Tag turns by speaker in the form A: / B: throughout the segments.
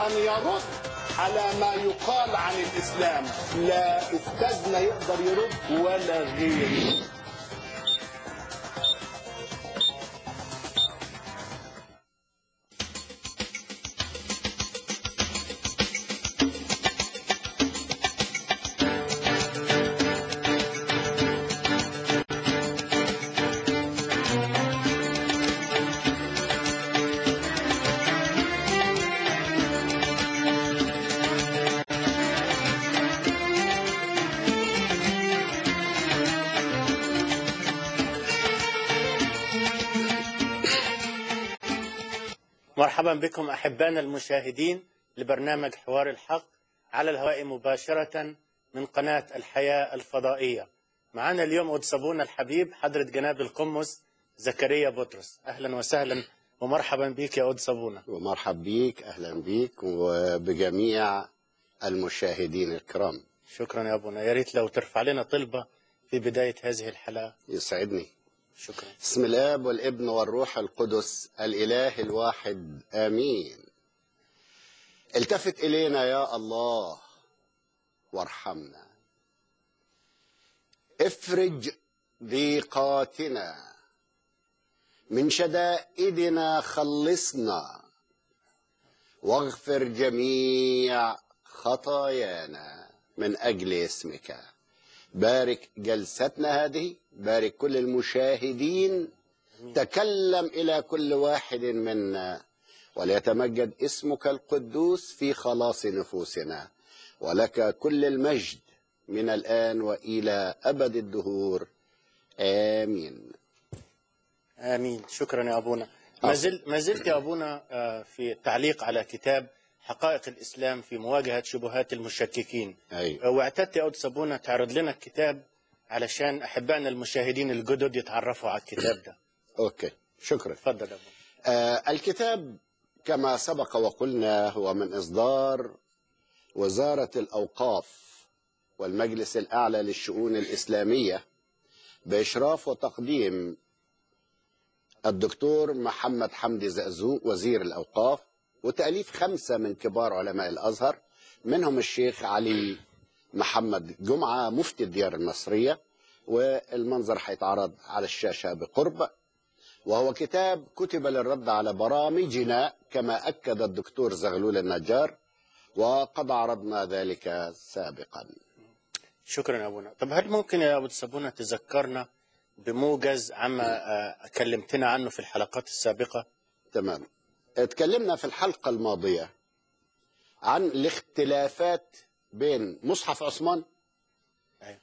A: أن يرد على ما يقال عن الإسلام لا أستاذنا يقدر يرد ولا غيره
B: مرحبا بكم أحبائنا المشاهدين لبرنامج حوار الحق على الهواء مباشرة من قناة الحياة الفضائية معنا اليوم أدصبونا الحبيب حضرة جناب القمص زكريا بطرس أهلا وسهلا ومرحبا بك يا أدصبونا
C: ومرحب بيك اهلا بيك وبجميع المشاهدين الكرام
B: شكرا يا أبونا يا ريت لو ترفع لنا طلبة في بداية هذه الحلقة
C: يسعدني
B: شكرا
C: بسم الاب والابن والروح القدس الاله الواحد امين التفت الينا يا الله وارحمنا افرج ضيقاتنا من شدائدنا خلصنا واغفر جميع خطايانا من اجل اسمك بارك جلستنا هذه بارك كل المشاهدين تكلم الى كل واحد منا وليتمجد اسمك القدوس في خلاص نفوسنا ولك كل المجد من الان والى ابد الدهور امين
B: آمين شكرا يا أبونا ما, زل ما زلت يا أبونا آه، في التعليق على كتاب حقائق الإسلام في مواجهة شبهات المشككين
C: ايوه
B: واعتدت يا أدس أبونا تعرض لنا الكتاب علشان أحبائنا المشاهدين الجدد يتعرفوا على الكتاب ده
C: اوكي شكرا
B: تفضل يا أبونا
C: آه الكتاب كما سبق وقلنا هو من إصدار وزارة الأوقاف والمجلس الأعلى للشؤون الإسلامية بإشراف وتقديم الدكتور محمد حمدي زقزوق وزير الأوقاف وتأليف خمسة من كبار علماء الأزهر منهم الشيخ علي محمد جمعة مفتي الديار المصرية والمنظر هيتعرض على الشاشة بقرب وهو كتاب كتب للرد على برامجنا كما أكد الدكتور زغلول النجار وقد عرضنا ذلك سابقا
B: شكرا يا أبونا طب هل ممكن يا أبو أبونا تذكرنا بموجز عما آه، كلمتنا عنه في الحلقات السابقة
C: تمام اتكلمنا في الحلقة الماضية عن الاختلافات بين مصحف عثمان
B: أيوة.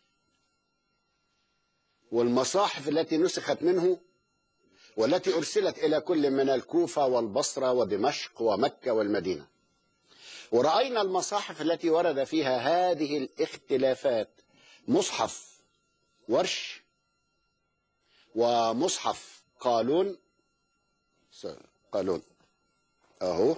C: والمصاحف التي نسخت منه والتي أرسلت إلى كل من الكوفة والبصرة ودمشق ومكة والمدينة ورأينا المصاحف التي ورد فيها هذه الاختلافات مصحف ورش ومصحف قالون س- قالون أهو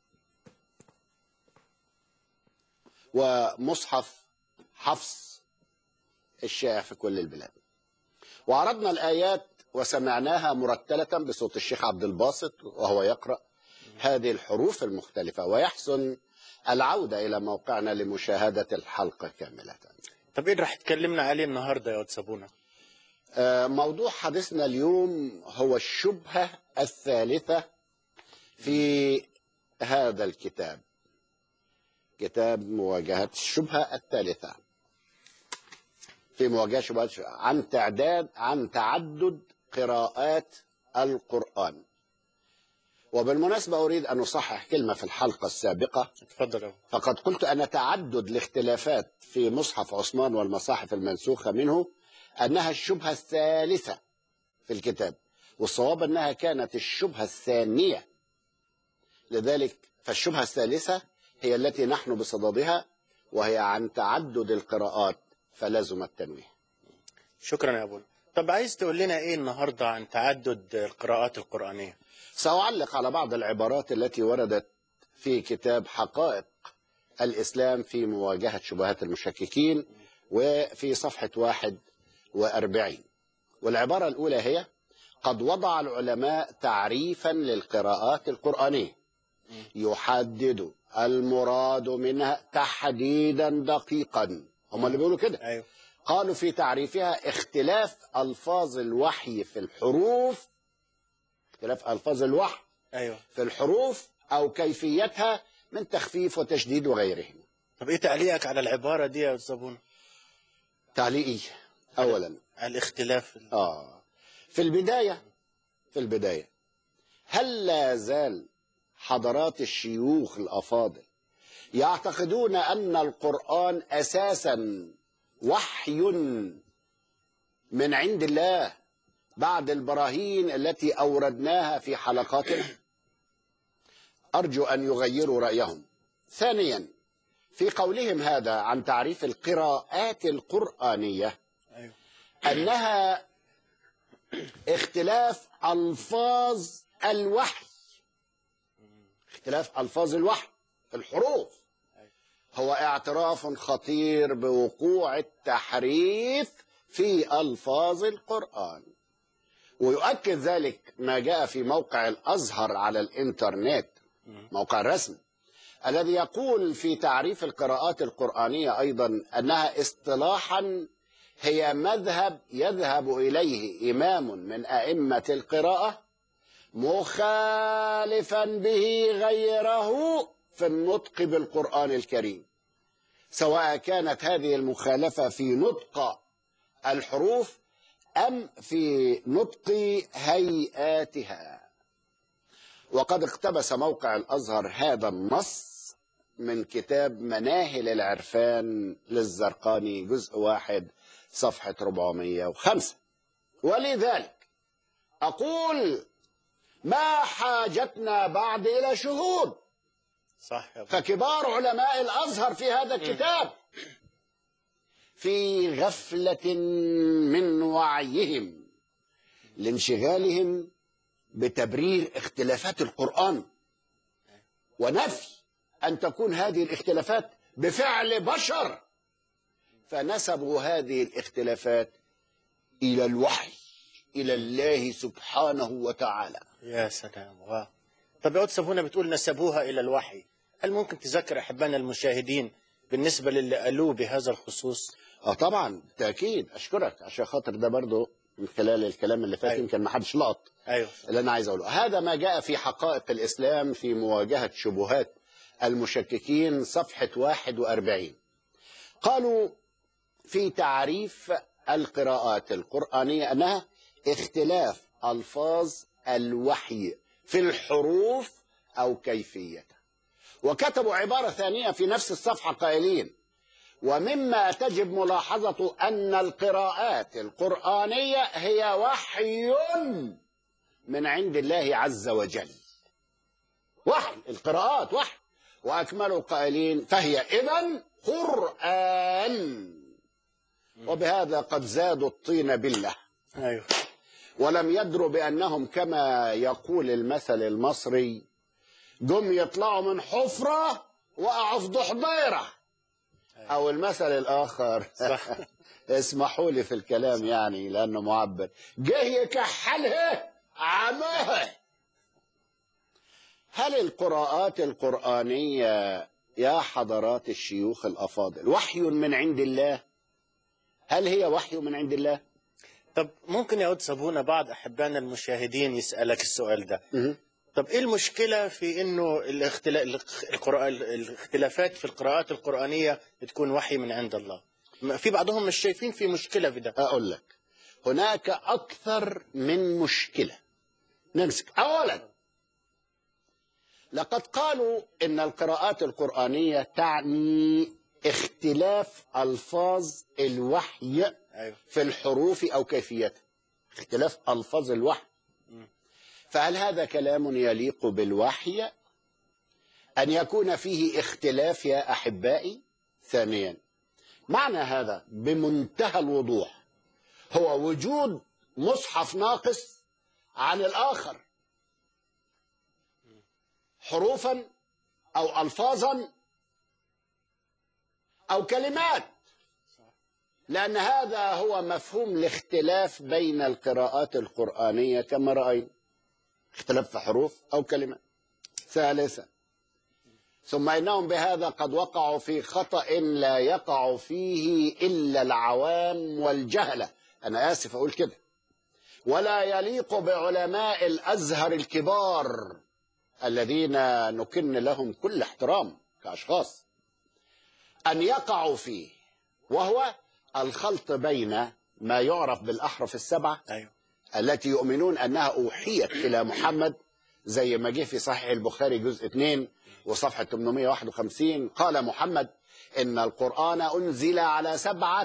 C: ومصحف حفص الشائع في كل البلاد وعرضنا الآيات وسمعناها مرتلة بصوت الشيخ عبد الباسط وهو يقرأ هذه الحروف المختلفة ويحسن العودة إلى موقعنا لمشاهدة الحلقة كاملة
B: طب إيه اللي راح تكلمنا عليه النهاردة يا أدس أبونا
C: آه، موضوع حديثنا اليوم هو الشبهة الثالثة في هذا الكتاب كتاب مواجهة الشبهة الثالثة في مواجهة شبهة عن تعداد عن تعدد قراءات القرآن وبالمناسبة أريد أن أصحح كلمة في الحلقة السابقة
B: اتفضل يا أبو
C: فقد قلت أن تعدد الاختلافات في مصحف عثمان والمصاحف المنسوخة منه أنها الشبهة الثالثة في الكتاب والصواب أنها كانت الشبهة الثانية لذلك فالشبهة الثالثة هي التي نحن بصددها وهي عن تعدد القراءات فلازم التنويه
B: شكرا يا أبونا طب عايز تقول لنا إيه النهاردة عن تعدد القراءات القرآنية
C: سأعلق على بعض العبارات التي وردت في كتاب حقائق الإسلام في مواجهة شبهات المشككين وفي صفحة واحد وأربعين والعبارة الأولى هي قد وضع العلماء تعريفا للقراءات القرآنية يحدد المراد منها تحديدا دقيقا هم اللي بيقولوا كده
B: ايوه
C: قالوا في تعريفها اختلاف ألفاظ الوحي في الحروف اختلاف ألفاظ الوحي
B: ايوه
C: في الحروف أو كيفيتها من تخفيف وتشديد وغيرهما
B: طب ايه تعليقك على العباره دي يا استاذ ابونا
C: تعليقي أولا
B: على الاختلاف
C: آه في البداية في البداية هل لا زال حضرات الشيوخ الأفاضل يعتقدون أن القرآن أساسا وحي من عند الله بعد البراهين التي أوردناها في حلقاتنا أرجو أن يغيروا رأيهم ثانيا في قولهم هذا عن تعريف القراءات القرآنية
B: ايوه
C: أنها اختلاف ألفاظ الوحي اختلاف ألفاظ الوحي في الحروف هو اعتراف خطير بوقوع التحريف في ألفاظ القرآن ويؤكد ذلك ما جاء في موقع الأزهر على الإنترنت موقع رسمي الذي يقول في تعريف القراءات القرآنية أيضا أنها اصطلاحا هي مذهب يذهب إليه إمام من أئمة القراءة مخالفا به غيره في النطق بالقرآن الكريم سواء كانت هذه المخالفة في نطق الحروف أم في نطق هيئاتها وقد اقتبس موقع الأزهر هذا النص من كتاب مناهل العرفان للزرقاني جزء واحد صفحة 405 ولذلك أقول ما حاجتنا بعد إلى شهود
B: صح يا أبو.
C: فكبار علماء الأزهر في هذا الكتاب في غفلة من وعيهم لانشغالهم بتبرير اختلافات القرآن ونفي أن تكون هذه الاختلافات بفعل بشر فنسبوا هذه الاختلافات إلى الوحي إلى الله سبحانه وتعالى
B: يا سلام واو طب يا استاذ هنا بتقول نسبوها الى الوحي هل ممكن تذكر احبائنا المشاهدين بالنسبه للي قالوه بهذا الخصوص
C: اه طبعا بالتاكيد اشكرك عشان خاطر ده برضو من خلال الكلام اللي فات
B: أيوة.
C: يمكن ما حدش لقط
B: ايوه
C: اللي انا عايز اقوله هذا ما جاء في حقائق الاسلام في مواجهه شبهات المشككين صفحه 41 قالوا في تعريف القراءات القرانيه انها اختلاف الفاظ الوحي في الحروف او كيفيتها وكتبوا عباره ثانيه في نفس الصفحه قائلين ومما تجب ملاحظة أن القراءات القرآنية هي وحي من عند الله عز وجل وحي القراءات وحي وأكملوا قائلين فهي إذا قرآن وبهذا قد زادوا الطين بالله
B: ايوه
C: ولم يدروا بأنهم كما يقول المثل المصري جم يطلعوا من حفرة وقعوا في ضحضيرة أو المثل الآخر
B: صح
C: اسمحوا لي في الكلام يعني لأنه معبر جه يكحلها عماها هل القراءات القرآنية يا حضرات الشيوخ الأفاضل وحي من عند الله هل هي وحي من عند الله
B: طب ممكن يا استاذ هنا بعض احبائنا المشاهدين يسالك السؤال ده
C: مه.
B: طب ايه المشكله في انه الاختلا... القراء... الاختلافات في القراءات القرانيه تكون وحي من عند الله ما- في بعضهم مش شايفين في مشكله في ده
C: أقول لك هناك أكثر من مشكلة نمسك أولا لقد قالوا إن القراءات القرآنية تعني اختلاف ألفاظ الوحي
B: ايوه
C: في الحروف أو كيفيتها اختلاف ألفاظ الوحي فهل هذا كلام يليق بالوحي أن يكون فيه اختلاف يا أحبائي ثانيا معنى هذا بمنتهى الوضوح هو وجود مصحف ناقص عن الآخر حروفا أو ألفاظا أو كلمات لأن هذا هو مفهوم الاختلاف بين القراءات القرآنية كما رأينا اختلاف في حروف أو كلمات ثالثا ثم إنهم بهذا قد وقعوا في خطأ لا يقع فيه إلا العوام والجهلة أنا آسف أقول كده ولا يليق بعلماء الأزهر الكبار الذين نكن لهم كل احترام كأشخاص أن يقعوا فيه وهو الخلط بين ما يعرف بالأحرف السبعة
B: ايوه
C: التي يؤمنون أنها أوحيت إلى محمد زي ما جه في صحيح البخاري جزء 2 وصفحة 851 قال محمد إن القرآن أنزل على سبعة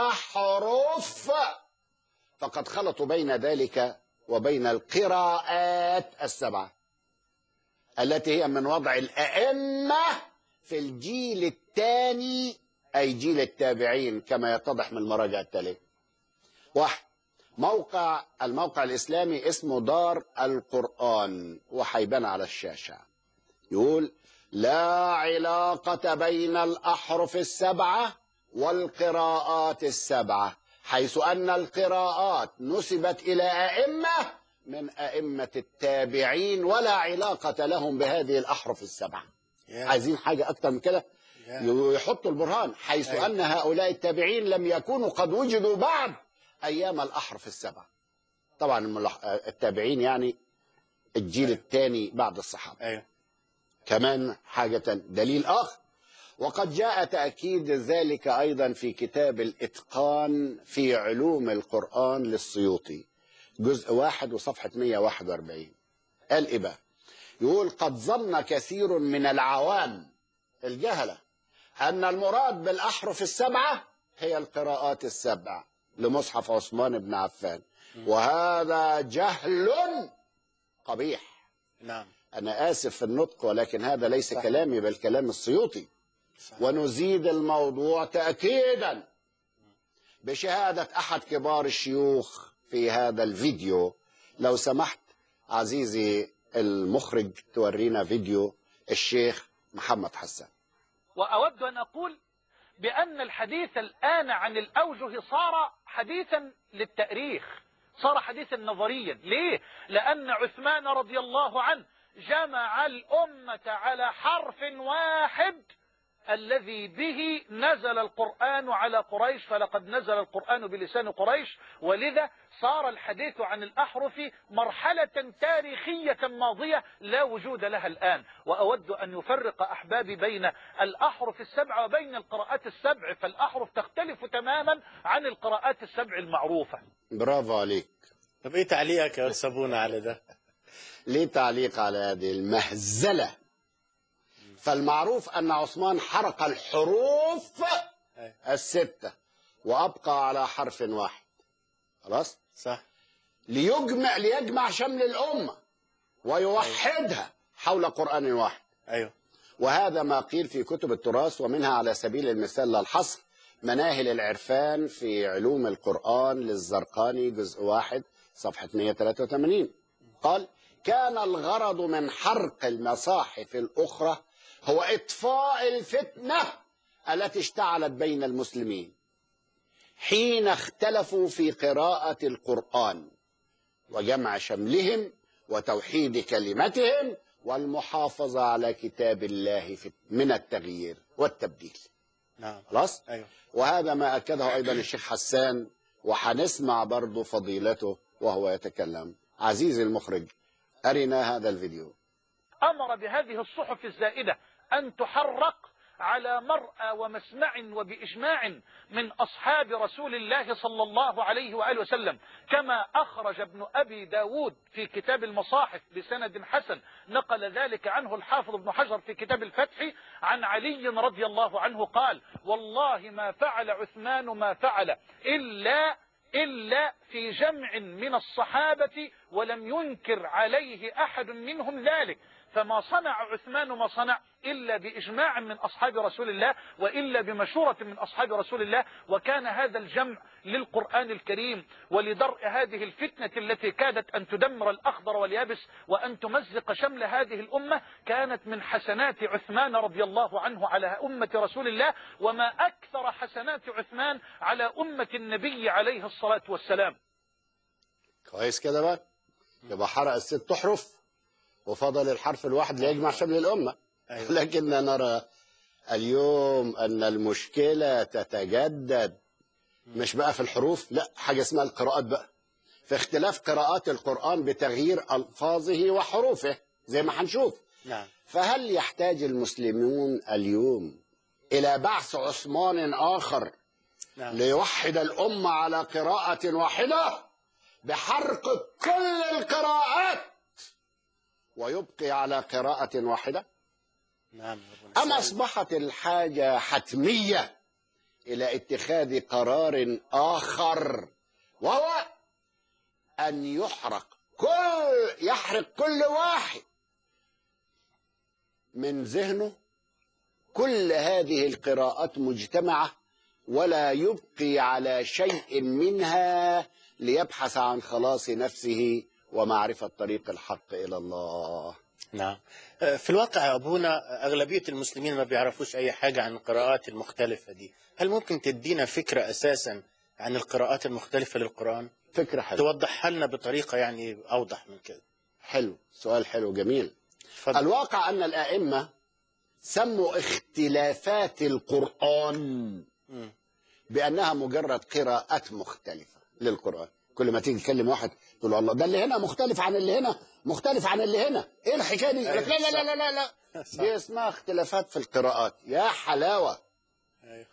C: أحرف فقد خلطوا بين ذلك وبين القراءات السبعة التي هي من وضع الأئمة في الجيل الثاني أي جيل التابعين كما يتضح من المراجع التالية واحد موقع الموقع الإسلامي اسمه دار القرآن وحيبان على الشاشة يقول لا علاقة بين الأحرف السبعة والقراءات السبعة حيث أن القراءات نسبت إلى أئمة من أئمة التابعين ولا علاقة لهم بهذه الأحرف السبعة
B: يا-
C: عايزين حاجة أكتر من كده
B: يا-
C: يحطوا البرهان حيث
B: أيوة.
C: أن هؤلاء التابعين لم يكونوا قد وجدوا بعد أيام الأحرف السبعة طبعا الملح- التابعين يعني الجيل الثاني بعد الصحابة
B: ايوه
C: كمان حاجة دليل آخر وقد جاء تأكيد ذلك أيضا في كتاب الإتقان في علوم القرآن للسيوطي جزء واحد وصفحة 141 قال إيه بقى يقول قد ظن كثير من العوام الجهلة أن المراد بالأحرف السبعة هي القراءات السبع لمصحف عثمان بن عفان وهذا جهل قبيح
B: نعم
C: أنا آسف في النطق ولكن هذا ليس
B: صح.
C: كلامي بل كلام السيوطي
B: صح.
C: ونزيد الموضوع تأكيدا بشهادة أحد كبار الشيوخ في هذا الفيديو لو سمحت عزيزي المخرج تورينا فيديو الشيخ محمد حسان
D: وأود أن أقول بأن الحديث الآن عن الأوجه صار حديثا للتأريخ صار حديثا نظريا ليه؟ لأن عثمان رضي الله عنه جمع الأمة على حرف واحد الذي به نزل القرآن على قريش فلقد نزل القرآن بلسان قريش ولذا صار الحديث عن الأحرف مرحلة تاريخية ماضية لا وجود لها الآن وأود أن يفرق أحبابي بين الأحرف السبع وبين القراءات السبع فالأحرف تختلف تماما عن القراءات السبع المعروفة
C: برافو عليك
B: طب ايه تعليقك يا أستاذ صابونة على ده؟
C: ليه تعليق على هذه المهزلة فالمعروف أن عثمان حرق الحروف
B: أي.
C: الستة وأبقى على حرف واحد خلاص
B: صح
C: ليجمع ليجمع شمل الأمة ويوحدها حول قرآن واحد
B: ايوه
C: وهذا ما قيل في كتب التراث ومنها على سبيل المثال لا الحصر مناهل العرفان في علوم القرآن للزرقاني جزء واحد صفحة 183 قال كان الغرض من حرق المصاحف الأخرى هو إطفاء الفتنة التي اشتعلت بين المسلمين حين اختلفوا في قراءة القرآن وجمع شملهم وتوحيد كلمتهم والمحافظة على كتاب الله في- من التغيير والتبديل
B: نعم
C: خلاص
B: ايوه
C: وهذا ما أكده أيضا الشيخ حسان وحنسمع برضو فضيلته وهو يتكلم عزيزي المخرج أرنا هذا الفيديو
D: أمر بهذه الصحف الزائدة أن تحرق على مرأى ومسمع وبإجماع من أصحاب رسول الله صلى الله عليه وآله وسلم كما أخرج ابن أبي داود في كتاب المصاحف بسند حسن نقل ذلك عنه الحافظ ابن حجر في كتاب الفتح عن علي رضي الله عنه قال والله ما فعل عثمان ما فعل إلا إلا في جمع من الصحابة ولم ينكر عليه أحد منهم ذلك فما صنع عثمان ما صنع إلا بإجماع من أصحاب رسول الله وإلا بمشورة من أصحاب رسول الله وكان هذا الجمع للقرآن الكريم ولدرء هذه الفتنة التي كادت أن تدمر الأخضر واليابس وأن تمزق شمل هذه الأمة كانت من حسنات عثمان رضي الله عنه على أمة رسول الله وما أكثر حسنات عثمان على أمة النبي عليه الصلاة والسلام
C: كويس كده بقى يبقى حرق الست أحرف وفضل الحرف الواحد ليجمع شمل الأمة
B: أيوة.
C: لكننا نرى اليوم أن المشكلة تتجدد مش بقى في الحروف لا حاجة اسمها القراءات بقى في اختلاف قراءات القرآن بتغيير ألفاظه وحروفه زي ما هنشوف
B: نعم
C: فهل يحتاج المسلمون اليوم إلى بعث عثمان آخر
B: نعم
C: ليوحد الأمة على قراءة واحدة بحرق كل القراءات ويبقي على قراءة واحدة
B: نعم يا أبونا.
C: أم
B: سؤال-
C: أصبحت الحاجة حتمية إلى اتخاذ قرار آخر وهو أن يحرق كل يحرق كل واحد من ذهنه كل هذه القراءات مجتمعة ولا يبقي على شيء منها ليبحث عن خلاص نفسه ومعرفة طريق الحق إلى الله
B: نعم آه، في الواقع يا أبونا أغلبية المسلمين ما بيعرفوش أي حاجة عن القراءات المختلفة دي هل ممكن تدينا فكرة أساسا عن القراءات المختلفة للقرآن
C: فكرة حلوة
B: توضحها لنا بطريقة يعني أوضح من كده
C: حلو سؤال حلو جميل
B: تفضل
C: الواقع أن الآئمة سموا اختلافات القرآن
B: مم.
C: بأنها مجرد قراءات مختلفة للقرآن كل ما تيجي تكلم واحد تقول له الله ده اللي هنا مختلف عن اللي هنا مختلف عن اللي هنا ايه الحكايه دي يقول لك لا لا لا لا لا, لا.
B: صح.
C: دي اسمها اختلافات في القراءات يا حلاوه
B: أيوه.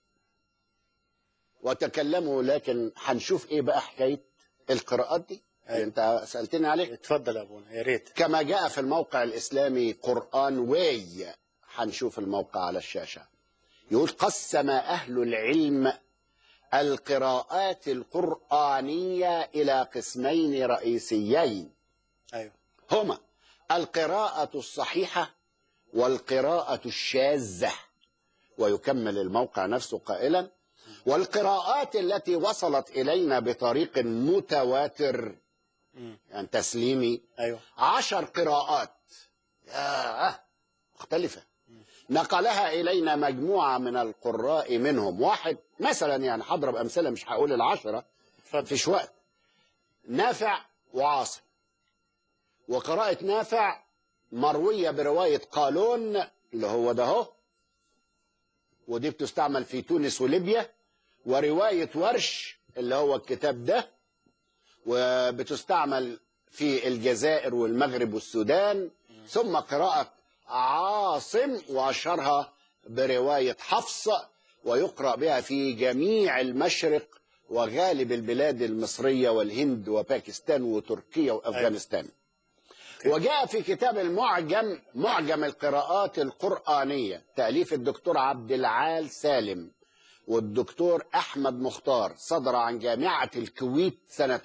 C: وتكلموا لكن هنشوف ايه بقى حكايه القراءات دي
B: أيوة.
C: انت سالتني عليه
B: اتفضل يا أبونا يا ريت
C: كما جاء في الموقع الإسلامي قرآن واي هنشوف الموقع على الشاشة يقول قسم أهل العلم القراءات القرآنية إلى قسمين رئيسيين
B: أيوه
C: هما القراءة الصحيحة والقراءة الشاذة ويكمل الموقع نفسه قائلا والقراءات التي وصلت إلينا بطريق متواتر
B: مم.
C: يعني تسليمي
B: أيوه
C: عشر قراءات ياه مختلفة نقلها إلينا مجموعة من القراء منهم واحد مثلا يعني هضرب أمثلة مش هقول العشرة
B: اتفضل
C: فيش وقت نافع وعاصم وقراءة نافع مروية برواية قالون اللي هو ده هو ودي بتستعمل في تونس وليبيا ورواية ورش اللي هو الكتاب ده وبتستعمل في الجزائر والمغرب والسودان ثم قراءة عاصم وأشهرها برواية حفص ويقرأ بها في جميع المشرق وغالب البلاد المصرية والهند وباكستان وتركيا وأفغانستان وجاء في كتاب المعجم معجم القراءات القرآنية تأليف الدكتور عبد العال سالم والدكتور أحمد مختار صدر عن جامعة الكويت سنة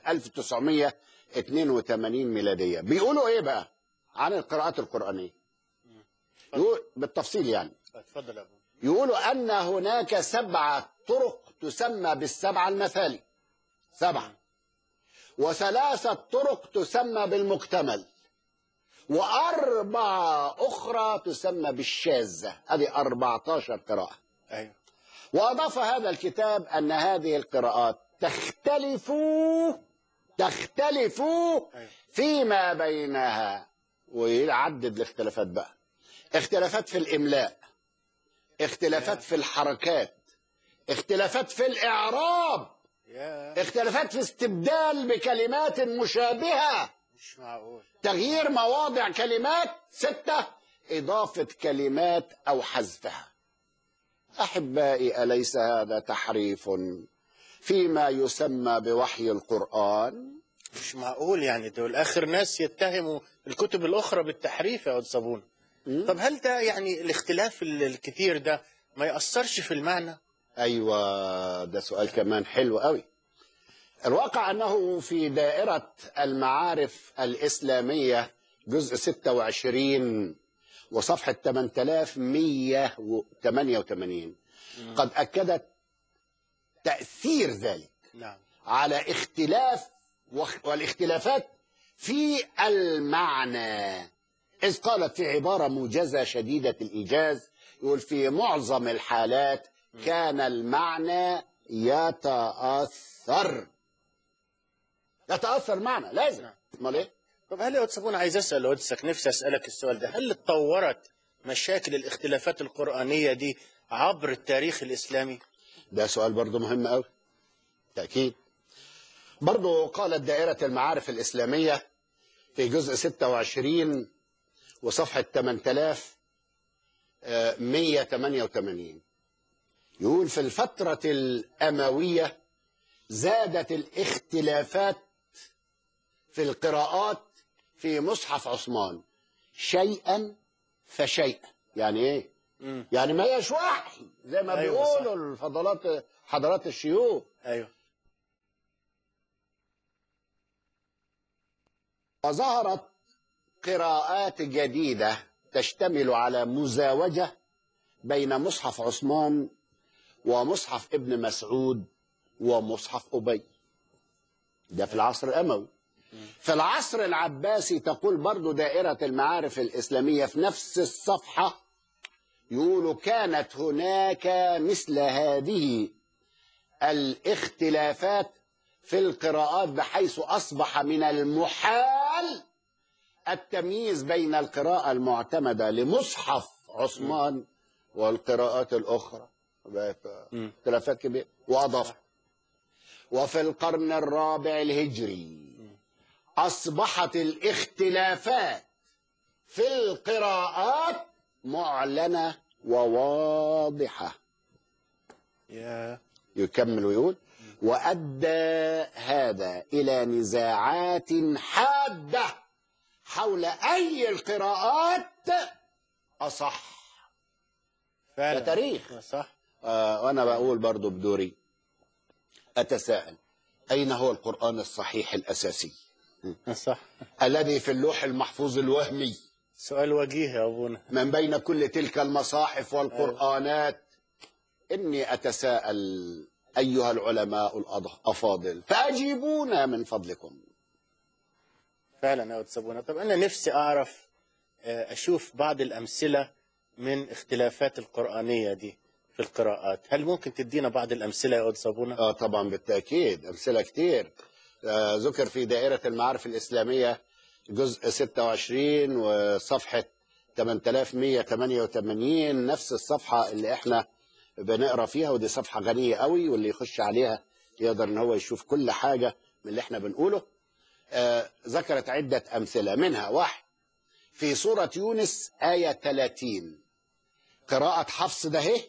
C: 1982 ميلادية بيقولوا إيه بقى عن القراءات القرآنية يقول بالتفصيل يعني
B: اتفضل يا أبونا
C: يقولوا أن هناك سبعة طرق تسمى بالسبعة المثالي سبعة وثلاثة طرق تسمى بالمكتمل وأربعة أخرى تسمى بالشاذة هذه 14 قراءة
B: أيوه
C: وأضاف هذا الكتاب أن هذه القراءات تختلف تختلف
B: أيوه.
C: فيما بينها ويعدد الاختلافات بقى اختلافات في الإملاء اختلافات في الحركات اختلافات في الإعراب
B: يا
C: اختلافات في استبدال بكلمات مشابهة
B: مش معقول
C: تغيير مواضع كلمات ستة إضافة كلمات أو حذفها أحبائي أليس هذا تحريف فيما يسمى بوحي القرآن
B: مش معقول يعني دول آخر ناس يتهموا الكتب الأخرى بالتحريف يا أستاذ صابون طب هل ده يعني الاختلاف ال- الكثير ده ما يأثرش في المعنى؟
C: أيوة ده سؤال كمان حلو قوي الواقع أنه في دائرة المعارف الإسلامية جزء 26 وصفحة 8188 قد أكدت تأثير ذلك
B: نعم
C: على اختلاف واخ- والاختلافات في المعنى إذ قالت في عبارة موجزة شديدة الإيجاز يقول في معظم الحالات كان المعنى يتأثر يتأثر معنى لازم
B: نعم.
C: امال ايه؟
B: طب هل يا أستاذ صابون عايز أسأل قدسك نفسي أسألك السؤال ده هل اتطورت مشاكل الاختلافات القرآنية دي عبر التاريخ الإسلامي
C: ده سؤال برضو مهم قوي تأكيد برضو قالت دائرة المعارف الإسلامية في جزء 26 وصفحة 8188 يقول في الفترة الأموية زادت الاختلافات في القراءات في مصحف عثمان شيئا فشيئا يعني ايه
B: مم.
C: يعني ما هيش وحي زي ما
B: أيوة صح.
C: بيقولوا الفضلات حضرات الشيوخ
B: أيوه
C: وظهرت قراءات جديدة تشتمل على مزاوجة بين مصحف عثمان ومصحف ابن مسعود ومصحف أبي ده في العصر الأموي في العصر العباسي تقول برضو دائرة المعارف الإسلامية في نفس الصفحة يقولوا كانت هناك مثل هذه الاختلافات في القراءات بحيث أصبح من المحال التمييز بين القراءة المعتمدة لمصحف عثمان والقراءات الأخرى بقت
B: مم.
C: اختلافات كبيرة وأضاف وفي القرن الرابع الهجري أصبحت الاختلافات في القراءات معلنة وواضحة
B: يا
C: يكمل ويقول وأدى هذا إلى نزاعات حادة حول أي القراءات أصح
B: فعلا
C: ده تاريخ.
B: صح
C: آه وأنا بقول برضو بدوري أتساءل أين هو القرآن الصحيح الأساسي
B: صح
C: الذي في اللوح المحفوظ الوهمي
B: سؤال وجيه يا أبونا
C: من بين كل تلك المصاحف والقرآنات إني أتساءل أيها العلماء الأفاضل فأجيبونا من فضلكم
B: فعلا يا أبونا طب أنا نفسي أعرف آه، أشوف بعض الأمثلة من اختلافات القرآنية دي في القراءات هل ممكن تدينا بعض الأمثلة يا أستاذ أبونا
C: آه طبعا بالتأكيد أمثلة كتير آه ذكر في دائرة المعارف الإسلامية جزء 26 وصفحة 8188 نفس الصفحة اللي احنا بنقرا فيها ودي صفحة غنية قوي واللي يخش عليها يقدر ان هو يشوف كل حاجة من اللي احنا بنقوله آه ذكرت عدة أمثلة منها واحد في سورة يونس آية 30 قراءة حفص ده اهي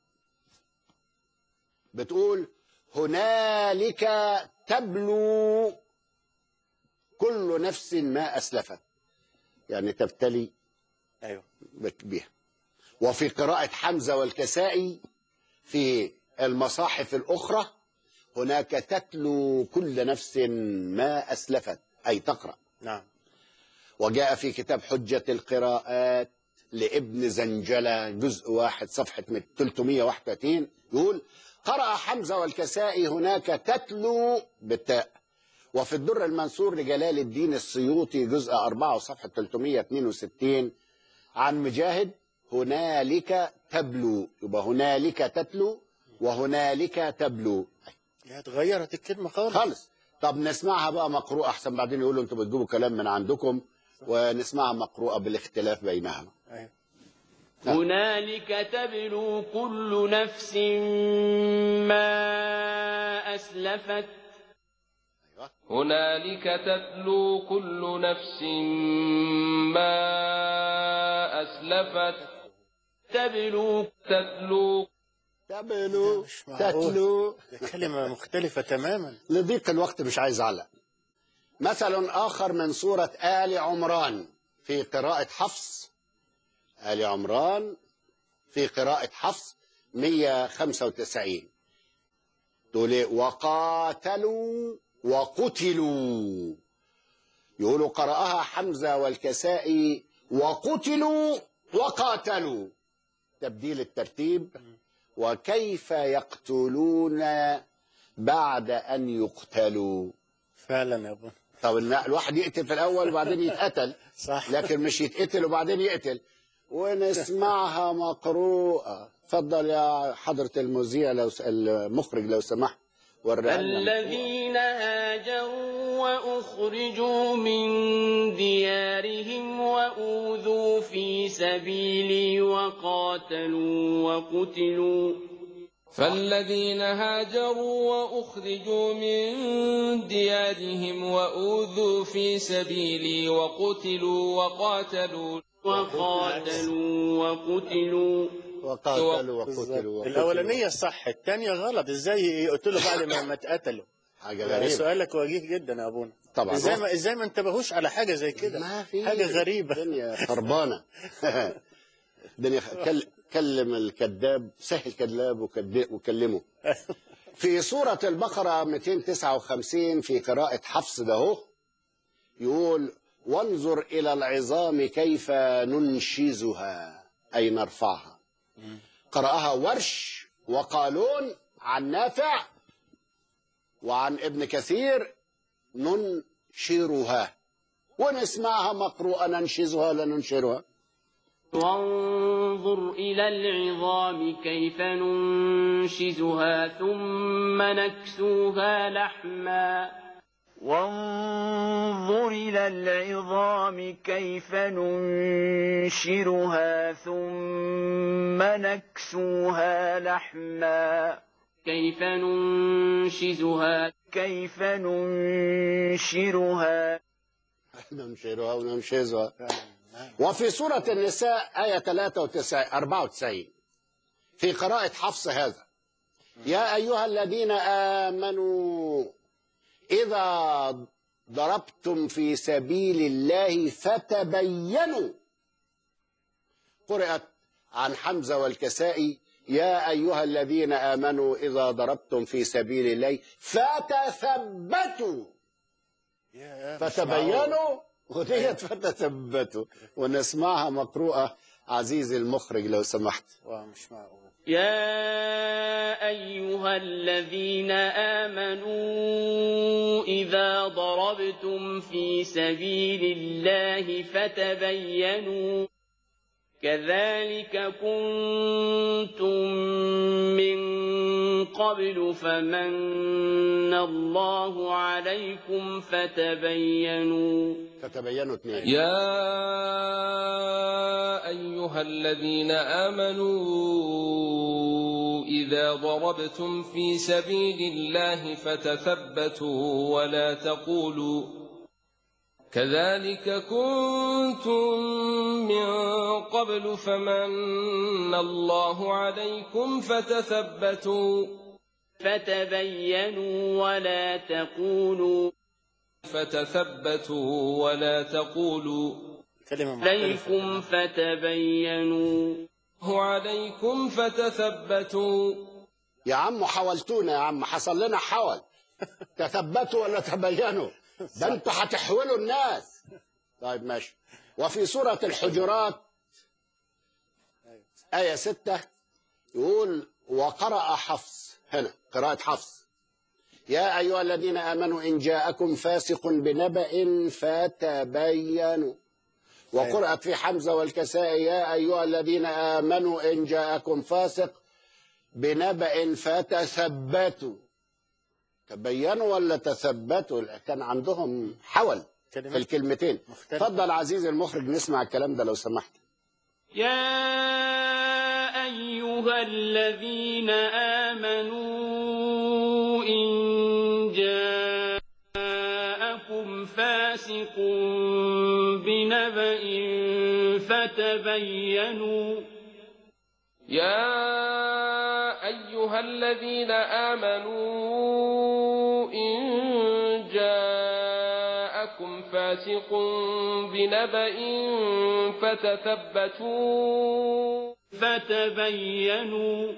C: بتقول هنالك تبلو كل نفس ما أسلفت يعني تبتلي
B: أيوه
C: بك- بها وفي قراءة حمزة والكسائي في المصاحف الأخرى هناك تتلو كل نفس ما أسلفت أي تقرأ
B: نعم
C: وجاء في كتاب حجة القراءات لابن زنجلة جزء واحد صفحة 331 يقول قرأ حمزة والكسائي هناك تتلو بالتاء وفي الدر المنصور لجلال الدين السيوطي جزء 4 صفحة 362 عن مجاهد هنالك تبلو يبقى هنالك تتلو وهنالك تبلو
B: لا اتغيرت الكلمة خالص
C: خالص طب نسمعها بقى مقروءة أحسن بعدين يقولوا أنتوا بتجيبوا كلام من عندكم ونسمعها مقروءة بالاختلاف بينها
B: أيوه
C: نعم.
E: هنالك تبلو كل نفس ما أسلفت
F: هنالك تتلو كل نفس ما أسلفت
E: تبلو
F: تتلو
C: تبلو
B: مش معقول.
C: تتلو
B: كلمة مختلفة تماما
C: لضيق الوقت مش عايز أعلق مثل آخر من سورة آل عمران في قراءة حفص آل عمران في قراءة حفص 195 تقول إيه؟ وقاتلوا وقتلوا يقولوا قرأها حمزة والكسائي وقتلوا وقاتلوا تبديل الترتيب وكيف يقتلون بعد أن يقتلوا
B: فعلا يا أبونا
C: طب الم- الواحد يقتل في الأول وبعدين يتقتل
B: صح
C: لكن مش يتقتل وبعدين يقتل ونسمعها مقروءة اتفضل يا حضرة المذيع لو س... المخرج لو سمحت وريها لنا.
E: الذين هاجروا وأخرجوا من ديارهم وأوذوا في سبيلي وقاتلوا وقتلوا
F: فالذين هاجروا وأخرجوا من ديارهم وأوذوا في سبيلي وقتلوا وقاتلوا
E: وقاتلوا وقتلوا
C: وقاتلوا
B: بالظبط.
C: وقتلوا وقتلوا.
B: الاولانيه صح الثانيه غلط ازاي يقتلوا بعد ما ما اتقتلوا
C: حاجه
B: يعني
C: غريبه
B: سؤالك وجيه جدا يا ابونا
C: طبعا
B: ازاي ما ازاي ما انتبهوش على حاجه زي كده
C: ما في
B: حاجه غريبه
C: الدنيا خربانه الدنيا خ- كل كلم الكذاب سهل كذاب وكد- وكلمه في سورة البقرة 259 في قراءة حفص ده هو يقول وانظر إلى العظام كيف ننشزها أي نرفعها قرأها ورش وقالون عن نافع وعن ابن كثير ننشرها ونسمعها مقروءة ننشزها لا ننشرها
E: وانظر إلى العظام كيف ننشزها ثم نكسوها لحما وانظر إلى العظام كيف ننشرها ثم نكسوها لحما كيف ننشزها كيف ننشرها
C: ننشرها وننشزها وفي سورة النساء آية 93 94 في قراءة حفص هذا يا أيها الذين آمنوا إذا ضربتم في سبيل الله فتبينوا قرأت عن حمزة والكسائي يا أيها الذين آمنوا إذا ضربتم في سبيل الله فتثبتوا
B: يا مش معقول.
C: فتبينوا وديت فتثبتوا ونسمعها مقروءة عزيزي المخرج لو سمحت
B: واو، مش معقول
E: يا أيها الذين آمنوا إذا ضربتم في سبيل الله فتبينوا كذلك كنتم من قبل فمن الله عليكم فتبينوا
C: فتبينوا اثنين
F: يا أيها الذين آمنوا إذا ضربتم في سبيل الله فتثبتوا ولا تقولوا كذلك كنتم من قبل فمن الله عليكم فتثبتوا
E: فتبينوا ولا تقولوا
F: فتثبتوا ولا تقولوا
B: كلمه مختلفه
E: عليكم فتبينوا
F: الله عليكم فتثبتوا
C: يا عم حولتونا يا عم حصل لنا حول تثبتوا ولا تبينوا ده انتوا هتحولوا الناس طيب ماشي وفي سورة الحجرات آية ستة يقول وقرأ حفص هنا قراءة حفص يا أيها الذين آمنوا إن جاءكم فاسق بنبأ فتبينوا وقرأت في حمزة والكساء يا أيها الذين آمنوا إن جاءكم فاسق بنبأ فتثبتوا تبينوا ولا تثبتوا كان عندهم حول في
B: كلمات
C: الكلمتين
B: مختلفة.
C: اتفضل عزيزي المخرج نسمع الكلام ده لو سمحت
E: يا أيها الذين آمنوا إن جاءكم فاسق بنبأ فتبينوا
F: يا أيها الذين آمنوا إن جاءكم فاسق بنبأ فتثبتوا
E: فتبينوا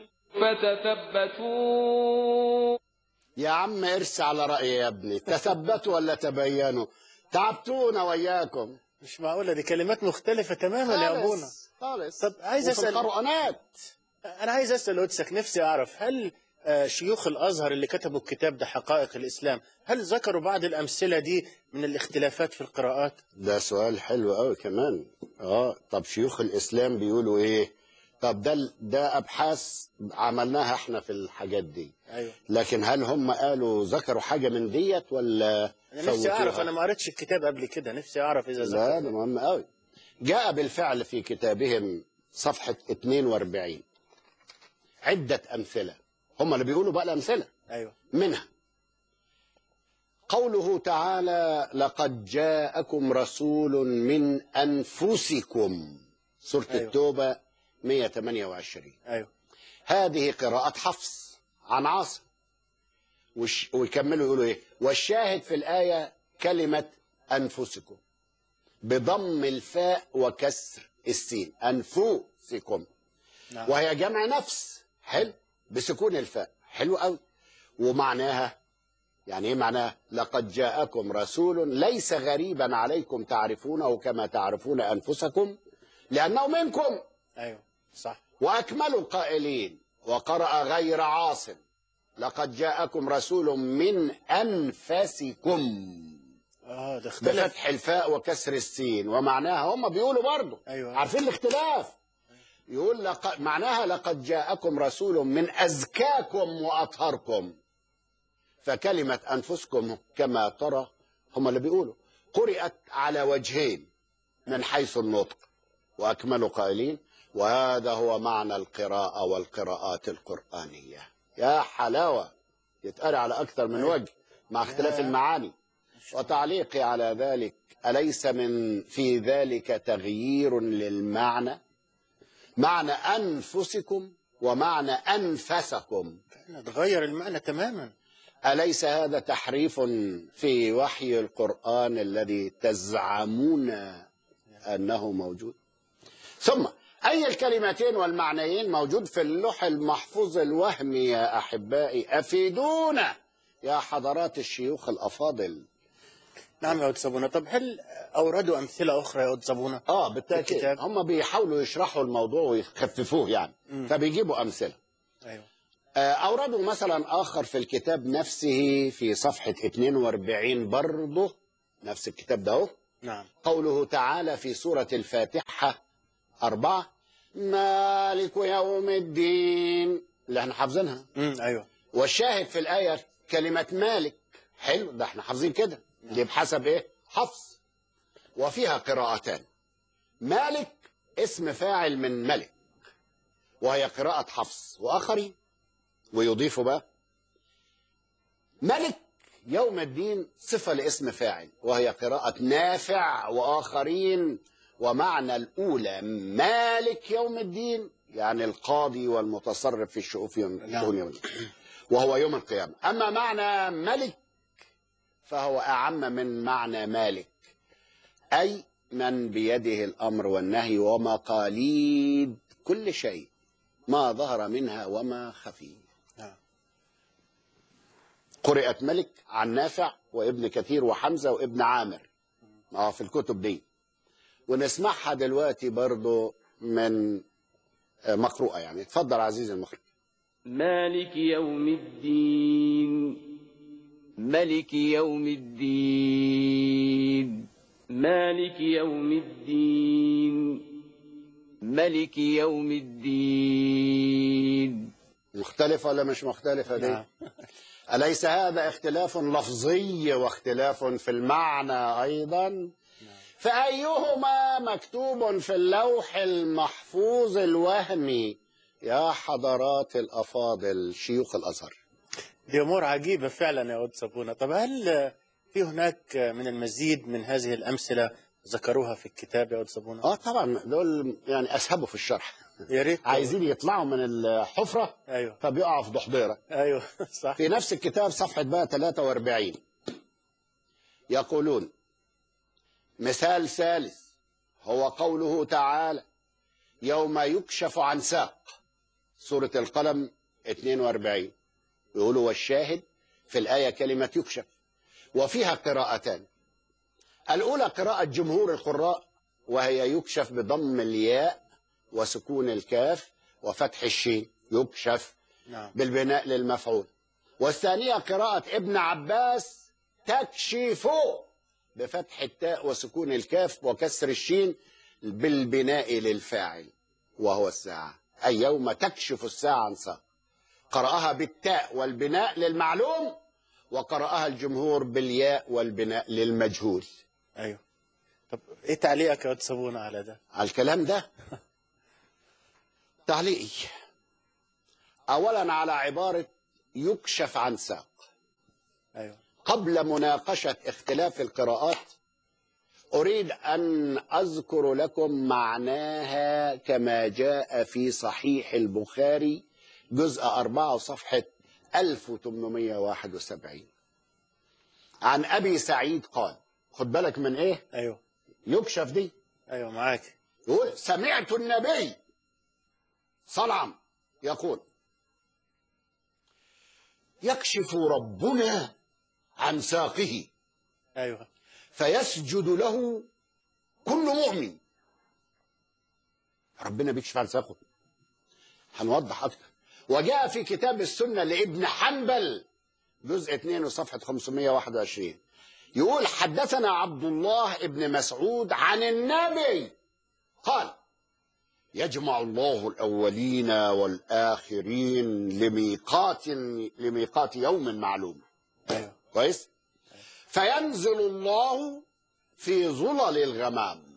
F: فتثبتوا
C: يا عم ارس على رأيي يا ابني تثبتوا ولا تبينوا تعبتونا وياكم
B: مش معقوله دي كلمات مختلفه تماما يا ابونا
C: خالص خالص
B: طب عايز
C: وفي
B: أسأل-
C: القرآنات
B: انا عايز اسال قدسك نفسي اعرف هل آه، شيوخ الازهر اللي كتبوا الكتاب ده حقائق الاسلام هل ذكروا بعض الامثله دي من الاختلافات في القراءات
C: ده سؤال حلو قوي كمان اه طب شيوخ الاسلام بيقولوا ايه طب ده ده ابحاث عملناها احنا في الحاجات دي
B: ايوه
C: لكن هل هم قالوا ذكروا حاجه من ديت ولا
B: انا نفسي اعرف
C: فوتوها؟
B: انا ما قريتش الكتاب قبل كده نفسي اعرف اذا
C: لا
B: ذكر
C: ده مهم قوي جاء بالفعل في كتابهم صفحه 42 عده امثله هم اللي بيقولوا بقى الامثله
B: ايوه
C: منها قوله تعالى لقد جاءكم رسول من انفسكم سوره
B: أيوة.
C: التوبه 128
B: ايوه
C: هذه قراءة حفص عن عاصم وش ويكملوا يقولوا ايه والشاهد في الآية كلمة أنفسكم بضم الفاء وكسر السين أنفسكم
B: نعم
C: وهي جمع نفس حلو بسكون الفاء حلو قوي ومعناها يعني ايه معناها لقد جاءكم رسول ليس غريبا عليكم تعرفونه كما تعرفون أنفسكم لأنه منكم
B: ايوه صح
C: وأكملوا قائلين وقرأ غير عاصم لقد جاءكم رسول من أنفسكم
B: اه ده اختلف
C: بفتح الفاء وكسر السين ومعناها هم بيقولوا برضه
B: أيوة.
C: عارفين الاختلاف يقول لق... معناها لقد جاءكم رسول من أزكاكم وأطهركم فكلمة أنفسكم كما ترى هم اللي بيقولوا قرأت على وجهين من حيث النطق وأكملوا قائلين وهذا هو معنى القراءة والقراءات القرآنية يا حلاوة يتقرأ على أكثر من وجه مع اختلاف
B: يا.
C: المعاني وتعليقي على ذلك أليس من في ذلك تغيير للمعنى معنى أنفسكم ومعنى أنفسكم
B: تغير المعنى تماما
C: أليس هذا تحريف في وحي القرآن الذي تزعمون أنه موجود ثم أي الكلمتين والمعنيين موجود في اللوح المحفوظ الوهمي يا أحبائي أفيدونا يا حضرات الشيوخ الأفاضل
B: نعم يا أود صابونة طب هل أوردوا أمثلة أخرى يا أود صابونة
C: اه بالتاكيد
B: الكتاب.
C: هم بيحاولوا يشرحوا الموضوع ويخففوه يعني فبيجيبوا امثله
B: أيوه
C: آه، اوردوا مثلا اخر في الكتاب نفسه في صفحه 42 برضه نفس الكتاب ده اهو
B: نعم
C: قوله تعالى في سوره الفاتحه أربعة مالك يوم الدين اللي احنا حافظينها
B: امم أيوه
C: والشاهد في الآية كلمة مالك حلو ده احنا حافظين كده دي بحسب ايه حفظ وفيها قراءتان مالك اسم فاعل من ملك وهي قراءة حفص وآخرين ويضيف بقى ملك يوم الدين صفة لاسم فاعل وهي قراءة نافع وآخرين ومعنى الأولى مالك يوم الدين يعني القاضي والمتصرف في الشؤون يوم
B: نعم.
C: شؤون يوم الدين وهو يوم القيامة أما معنى ملك فهو أعم من معنى مالك أي من بيده الأمر والنهي ومقاليد كل شيء ما ظهر منها وما خفي
B: نعم
C: قرأت ملك عن نافع وابن كثير وحمزة وابن عامر اه في الكتب دي ونسمعها دلوقتي برضو من آه، مقروءة يعني اتفضل عزيزي المخرج
E: مالك يوم الدين ملك يوم الدين مالك يوم الدين ملك يوم الدين
C: مختلفة ولا مش مختلفة دي
B: نعم.
C: أليس هذا اختلاف لفظي واختلاف في المعنى أيضا فأيهما مكتوب في اللوح المحفوظ الوهمي يا حضرات الأفاضل شيوخ الأزهر
B: دي أمور عجيبة فعلا يا أود صابونة طب هل في هناك من المزيد من هذه الأمثلة ذكروها في الكتاب يا أود صابونة
C: اه طبعا دول يعني اسهبوا في الشرح
B: يا ريت
C: عايزين يطلعوا من الحفرة
B: أيوه
C: فبيقعوا في ضحضيرة
B: أيوه صح
C: في نفس الكتاب صفحة بقى 43 يقولون مثال ثالث هو قوله تعالى يوم يكشف عن ساق سورة القلم 42 يقولوا والشاهد في الآية كلمة يكشف وفيها قراءتان الأولى قراءة جمهور القراء وهي يكشف بضم الياء وسكون الكاف وفتح الشين يكشف
B: نعم
C: بالبناء للمفعول والثانية قراءة ابن عباس تكشف بفتح التاء وسكون الكاف وكسر الشين بالبناء للفاعل وهو الساعة أي يوم تكشف الساعة عن ساق قرأها بالتاء والبناء للمعلوم وقرأها الجمهور بالياء والبناء للمجهول
B: ايوه طب ايه تعليقك يا صابونه على ده
C: على الكلام ده تعليقي أولا على عبارة يكشف عن ساق
B: ايوه
C: قبل مناقشة اختلاف القراءات أريد أن أذكر لكم معناها كما جاء في صحيح البخاري جزء أربعة صفحة 1871 عن أبي سعيد قال خد بالك من إيه
B: ايوه
C: يكشف دي
B: ايوه معاك
C: يقول سمعت النبي صلعا يقول يكشف ربنا عن ساقه
B: ايوه
C: فيسجد له كل مؤمن ربنا بيكشف عن ساقه هنوضح اكتر وجاء في كتاب السنه لابن حنبل جزء 2 وصفحه 521 يقول حدثنا عبد الله ابن مسعود عن النبي قال يجمع الله الاولين والاخرين لميقات لميقات يوم معلوم
B: ايوه
C: كويس فينزل الله في ظلل الغمام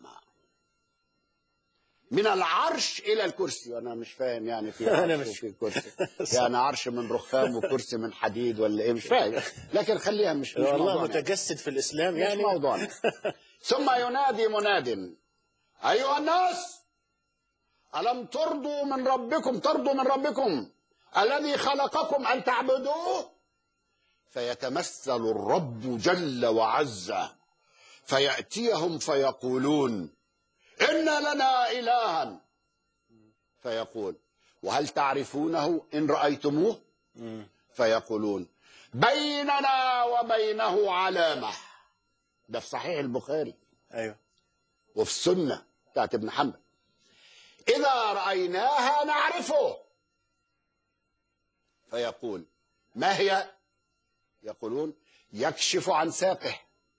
C: من العرش الى الكرسي وانا مش فاهم يعني في
B: أنا
C: عرش
B: مش-
C: وفي كرسي يعني عرش من رخام وكرسي من حديد ولا ايه مش فاهم لكن خليها مش مش
B: والله
C: موضوعنا.
B: متجسد في الاسلام
C: مش
B: يعني
C: موضوعنا ثم ينادي مناد ايها الناس الم ترضوا من ربكم ترضوا من ربكم الذي خلقكم ان تعبدوه فيتمثل الرب جل وعز فياتيهم فيقولون ان لنا الها فيقول وهل تعرفونه ان رايتموه
B: مم.
C: فيقولون بيننا وبينه علامه ده في صحيح البخاري
B: ايوه
C: وفي السنه بتاعت ابن حنبل اذا رايناها نعرفه فيقول ما هي يقولون يكشف عن ساقه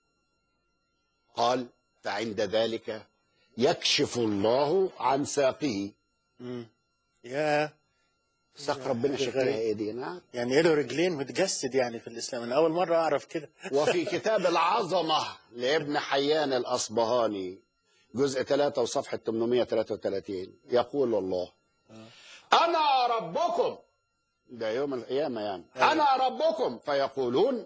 C: قال فعند ذلك يكشف الله عن ساقه
B: مم. يا
C: ساق ربنا
B: حاجة
C: شكلها
B: غريبة.
C: ايه دي نعم
B: يعني له رجلين متجسد يعني في الاسلام انا اول مره اعرف كده
C: وفي كتاب العظمة لابن حيان الأصبهاني جزء 3 وصفحة 833 يقول الله أنا ربكم ده يوم القيامة يعني أنا ربكم فيقولون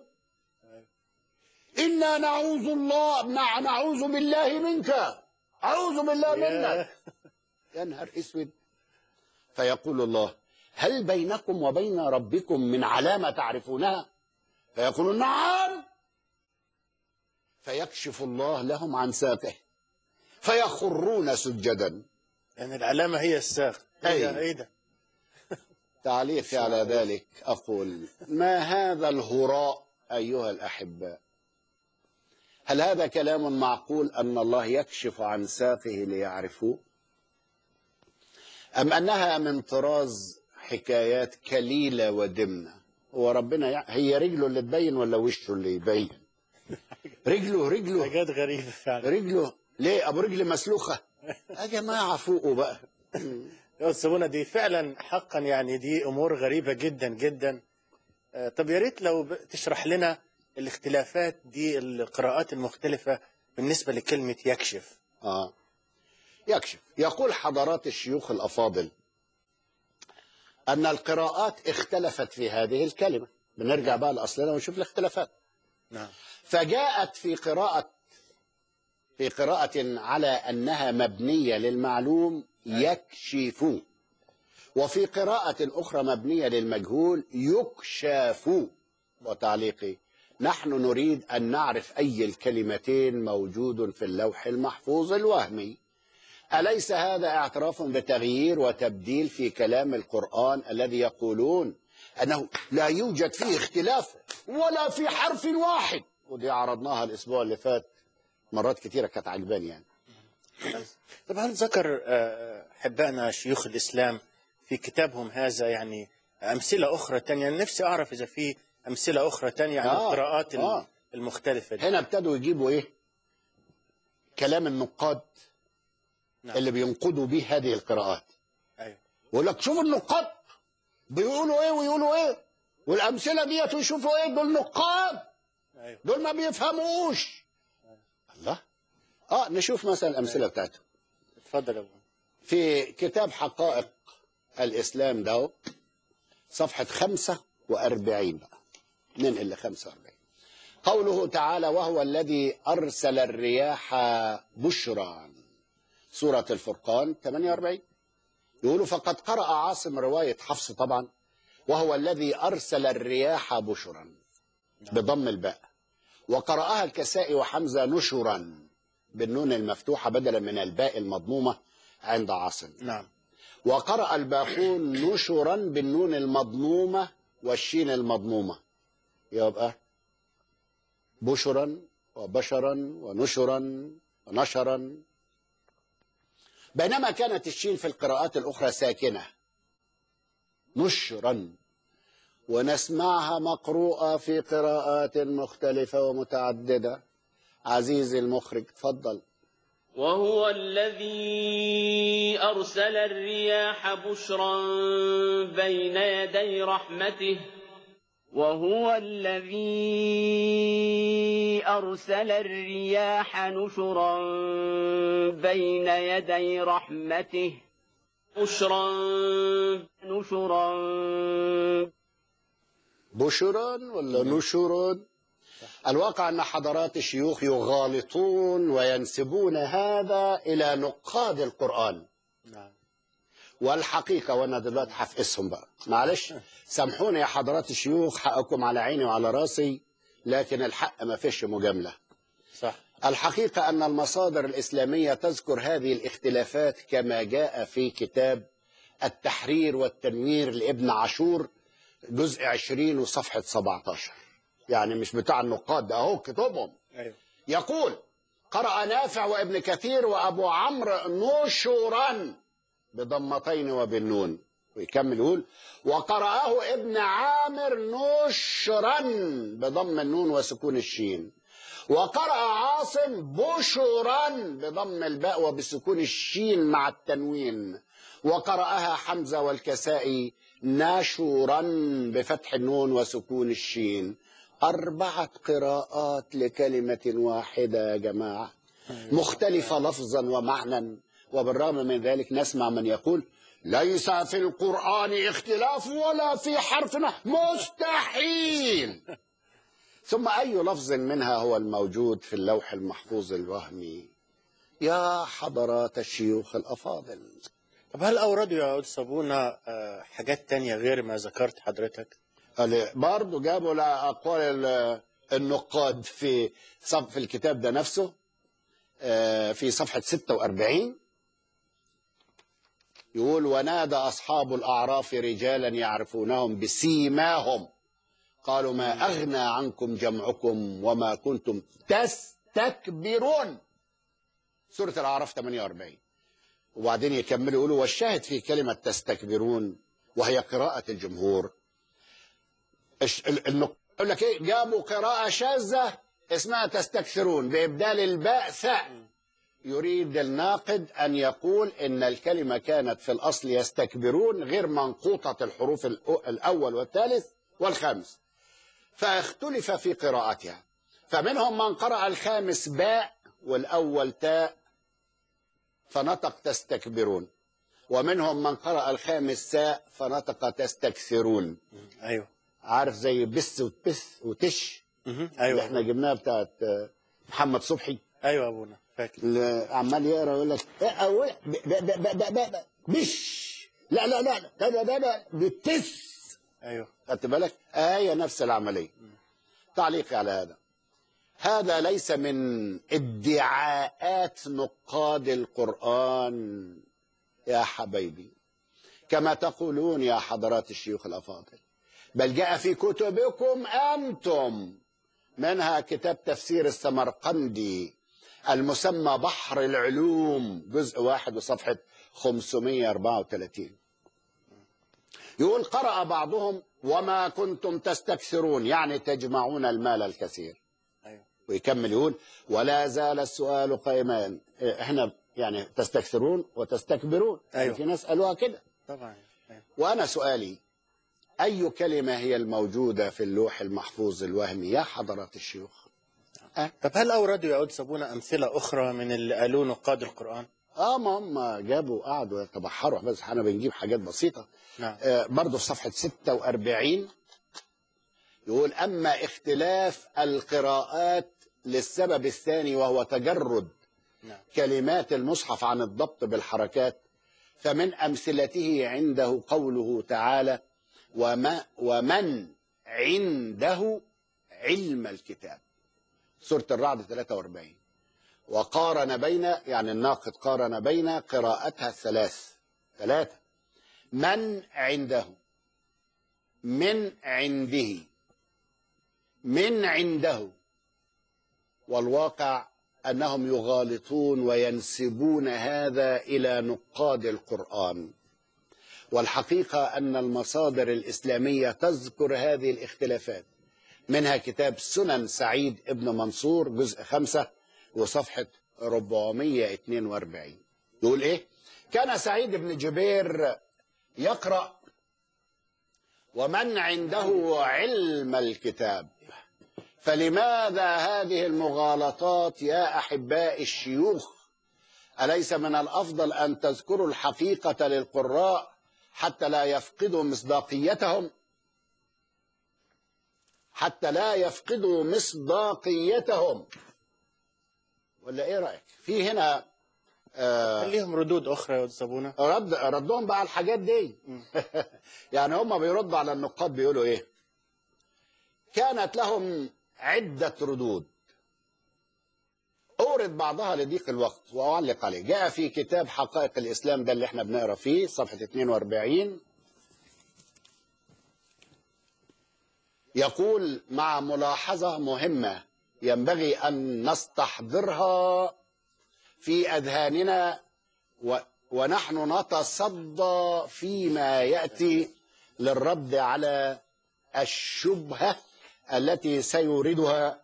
C: إنا نعوذ الله نع- نعوذ بالله منك أعوذ بالله منك
B: يا
C: يا نهار اسود فيقول الله هل بينكم وبين ربكم من علامة تعرفونها فيقولون نعم فيكشف الله لهم عن ساقه فيخرون سجدا
B: يعني العلامه هي الساق ايه
C: أيوة.
B: ده ايه ده
C: تعليقي على ذلك أقول ما هذا الهراء أيها الأحباء هل هذا كلام معقول أن الله يكشف عن ساقه ليعرفوه أم أنها من طراز حكايات كليلة ودمنة هو ربنا يع... هي رجله اللي تبين ولا وشه اللي يبين رجله رجله
B: حاجات غريبه فعلا
C: رجله ليه أبو رجل مسلوخة يا جماعة فوقوا بقى
B: يا صابونه دي فعلا حقا يعني دي امور غريبه جدا جدا آه، طب يا ريت لو ب- تشرح لنا الاختلافات دي القراءات المختلفه بالنسبه لكلمه يكشف
C: آه. يكشف يقول حضرات الشيوخ الأفاضل أن القراءات اختلفت في هذه الكلمة بنرجع بقى لأصلنا ونشوف الاختلافات
B: نعم
C: فجاءت في قراءة في قراءة على أنها مبنية للمعلوم يكشف وفي قراءة أخرى مبنية للمجهول يكشف وتعليقي نحن نريد أن نعرف أي الكلمتين موجود في اللوح المحفوظ الوهمي أليس هذا اعتراف بتغيير وتبديل في كلام القرآن الذي يقولون أنه لا يوجد فيه اختلاف ولا في حرف واحد ودي عرضناها الأسبوع اللي فات مرات كثيرة كانت عجباني يعني
B: طب هل ذكر آه، أحبائنا شيوخ الإسلام في كتابهم هذا يعني أمثلة أخرى تانية يعني نفسي أعرف إذا في أمثلة أخرى تانية عن
C: آه،
B: القراءات ال-
C: آه.
B: المختلفة دي
C: هنا ابتدوا يجيبوا إيه كلام النقاد
B: نعم.
C: اللي بينقدوا به هذه القراءات
B: أيوة.
C: يقول لك شوف النقاد بيقولوا ايه ويقولوا ايه والامثله ديت ويشوفوا ايه دول نقاد
B: ايوه
C: دول ما بيفهموش الله اه نشوف مثلا الامثله بتاعتهم
B: اتفضل يا ابونا
C: في كتاب حقائق الإسلام ده صفحة 45 بقى ننقل ل 45 قوله تعالى وهو الذي أرسل الرياح بشرا سورة الفرقان 48 يقولوا فقد قرأ عاصم رواية حفص طبعا وهو الذي أرسل الرياح بشرا بضم الباء وقرأها الكسائي وحمزة نشرا بالنون المفتوحة بدلا من الباء المضمومة عند عاصم
B: نعم
C: وقرأ الباقون نشرا بالنون المضمومة والشين المضمومة يبقى بشرا وبشرا ونشرا ونشرا بينما كانت الشين في القراءات الأخرى ساكنة نشرا ونسمعها مقروءة في قراءات مختلفة ومتعددة عزيزي المخرج تفضل
E: وهو الذي أرسل الرياح بشرا بين يدي رحمته وهو الذي أرسل الرياح نشرا بين يدي رحمته بشرا نشرا
C: بشرا ولا نشرا الواقع أن حضرات الشيوخ يغالطون وينسبون هذا إلى نقاد القرآن
B: نعم
C: والحقيقة وأنا دلوقتي هفقسهم بقى معلش سامحوني يا حضرات الشيوخ حقكم على عيني وعلى راسي لكن الحق ما فيش مجاملة
B: صح
C: الحقيقة أن المصادر الإسلامية تذكر هذه الاختلافات كما جاء في كتاب التحرير والتنوير لابن عاشور جزء 20 وصفحة 17 يعني مش بتاع النقاد ده أهو كتبهم
B: ايوه
C: يقول قرأ نافع وابن كثير وأبو عمرو نشرا بضمتين وبالنون ويكمل يقول وقرأه ابن عامر نشرا بضم النون وسكون الشين وقرأ عاصم بشرا بضم الباء وبسكون الشين مع التنوين وقرأها حمزة والكسائي ناشورا بفتح النون وسكون الشين أربعة قراءات لكلمة واحدة يا جماعة مختلفة لفظا ومعنى وبالرغم من ذلك نسمع من يقول ليس في القرآن اختلاف ولا في حرف نحو مستحيل ثم أي لفظ منها هو الموجود في اللوح المحفوظ الوهمي يا حضرات الشيوخ الأفاضل
B: طب هل أوردوا يا أستاذ أبونا آه، حاجات تانية غير ما ذكرت حضرتك؟
C: قال برضه جابوا لأقوال ال- النقاد في صف في الكتاب ده نفسه آه، في صفحة 46 يقول ونادى أصحاب الأعراف رجالا يعرفونهم بسيماهم قالوا ما أغنى عنكم جمعكم وما كنتم تستكبرون سورة الأعراف 48 وبعدين يكملوا يقولوا والشاهد في كلمة تستكبرون وهي قراءة الجمهور الش- ال- النق- يقول لك ايه جابوا قراءة شاذة اسمها تستكثرون بإبدال الباء ثاء يريد الناقد أن يقول إن الكلمة كانت في الأصل يستكبرون غير منقوطة الحروف الأو- الأول والثالث والخامس فاختلف في قراءتها فمنهم من قرأ الخامس باء والأول تاء فنطق تستكبرون ومنهم من قرأ الخامس ساء فنطق تستكثرون
B: أيوه
C: عارف زي بس وتبس وتش
B: مهم.
C: اللي
B: أيوه
C: احنا جبناها بتاعت آه، محمد صبحي
B: أيوه أبونا فاكر
C: اللي عمال يقرا يقول لك إيه أول ب- ب- ب- ب- ب- ب- ب- بش لا لا لا لا لا لا لا بتس
B: أيوه
C: خدت بالك آية نفس العملية تعليقي على هذا هذا ليس من ادعاءات نقاد القرآن يا حبيبي كما تقولون يا حضرات الشيوخ الأفاضل بل جاء في كتبكم أنتم منها كتاب تفسير السمرقندي المسمى بحر العلوم جزء واحد وصفحة 534 يقول قرأ بعضهم وما كنتم تستكثرون يعني تجمعون المال الكثير
B: أيوه
C: ويكمل يقول ولا زال السؤال قائما إيه، احنا يعني تستكثرون وتستكبرون
B: أيوه.
C: يعني في ناس قالوها كده
B: طبعا
C: وأنا سؤالي أي كلمة هي الموجودة في اللوح المحفوظ الوهمي يا حضرات الشيوخ
B: طب هل أوردوا يا أستاذ أبونا أمثلة أخرى من اللي قالوه نقاد القرآن؟
C: اه ما هم جابوا قعدوا يتبحروا بس احنا بنجيب حاجات بسيطة
B: نعم
C: آه برضه في صفحة 46 يقول أما اختلاف القراءات للسبب الثاني وهو تجرد
B: نعم
C: كلمات المصحف عن الضبط بالحركات فمن أمثلته عنده قوله تعالى وما ومن عنده علم الكتاب سورة الرعد 43 وقارن بين يعني الناقد قارن بين قراءتها الثلاث ثلاثة من عنده من عنده من عنده والواقع أنهم يغالطون وينسبون هذا إلى نقاد القرآن والحقيقة أن المصادر الإسلامية تذكر هذه الاختلافات منها كتاب سنن سعيد ابن منصور جزء خمسة وصفحة 442 يقول إيه كان سعيد بن جبير يقرأ ومن عنده علم الكتاب فلماذا هذه المغالطات يا أحباء الشيوخ أليس من الأفضل أن تذكروا الحقيقة للقراء حتى لا يفقدوا مصداقيتهم حتى لا يفقدوا مصداقيتهم ولا ايه رايك في هنا آه
B: هل ليهم ردود أخرى يا أستاذ أبونا؟
C: رد ردهم بقى على الحاجات دي يعني هم بيردوا على النقاد بيقولوا ايه كانت لهم عدة ردود أورد بعضها لضيق الوقت وأعلق عليه جاء في كتاب حقائق الإسلام ده اللي احنا بنقرا فيه صفحة 42 يقول مع ملاحظة مهمة ينبغي أن نستحضرها في أذهاننا و ونحن نتصدى فيما يأتي للرد على الشبهة التي سيوردها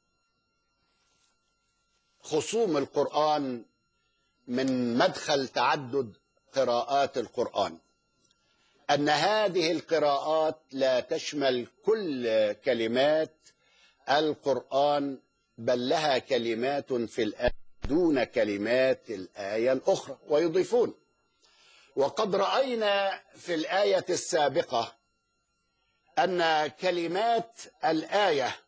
C: خصوم القرآن من مدخل تعدد قراءات القرآن أن هذه القراءات لا تشمل كل كلمات القرآن بل لها كلمات في الآية دون كلمات الآية الأخرى ويضيفون وقد رأينا في الآية السابقة أن كلمات الآية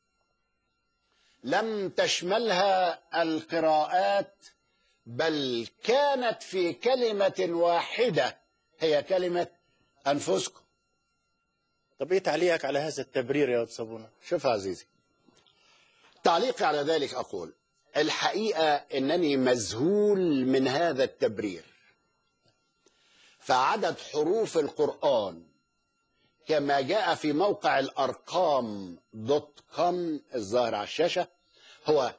C: لم تشملها القراءات بل كانت في كلمة واحدة هي كلمة أنفسكم
B: طب إيه تعليقك على هذا التبرير يا أستاذ أبونا؟
C: شوف يا عزيزي تعليقي على ذلك أقول الحقيقة أنني مذهول من هذا التبرير فعدد حروف القرآن كما جاء في موقع الأرقام دوت كوم الظاهر على الشاشة هو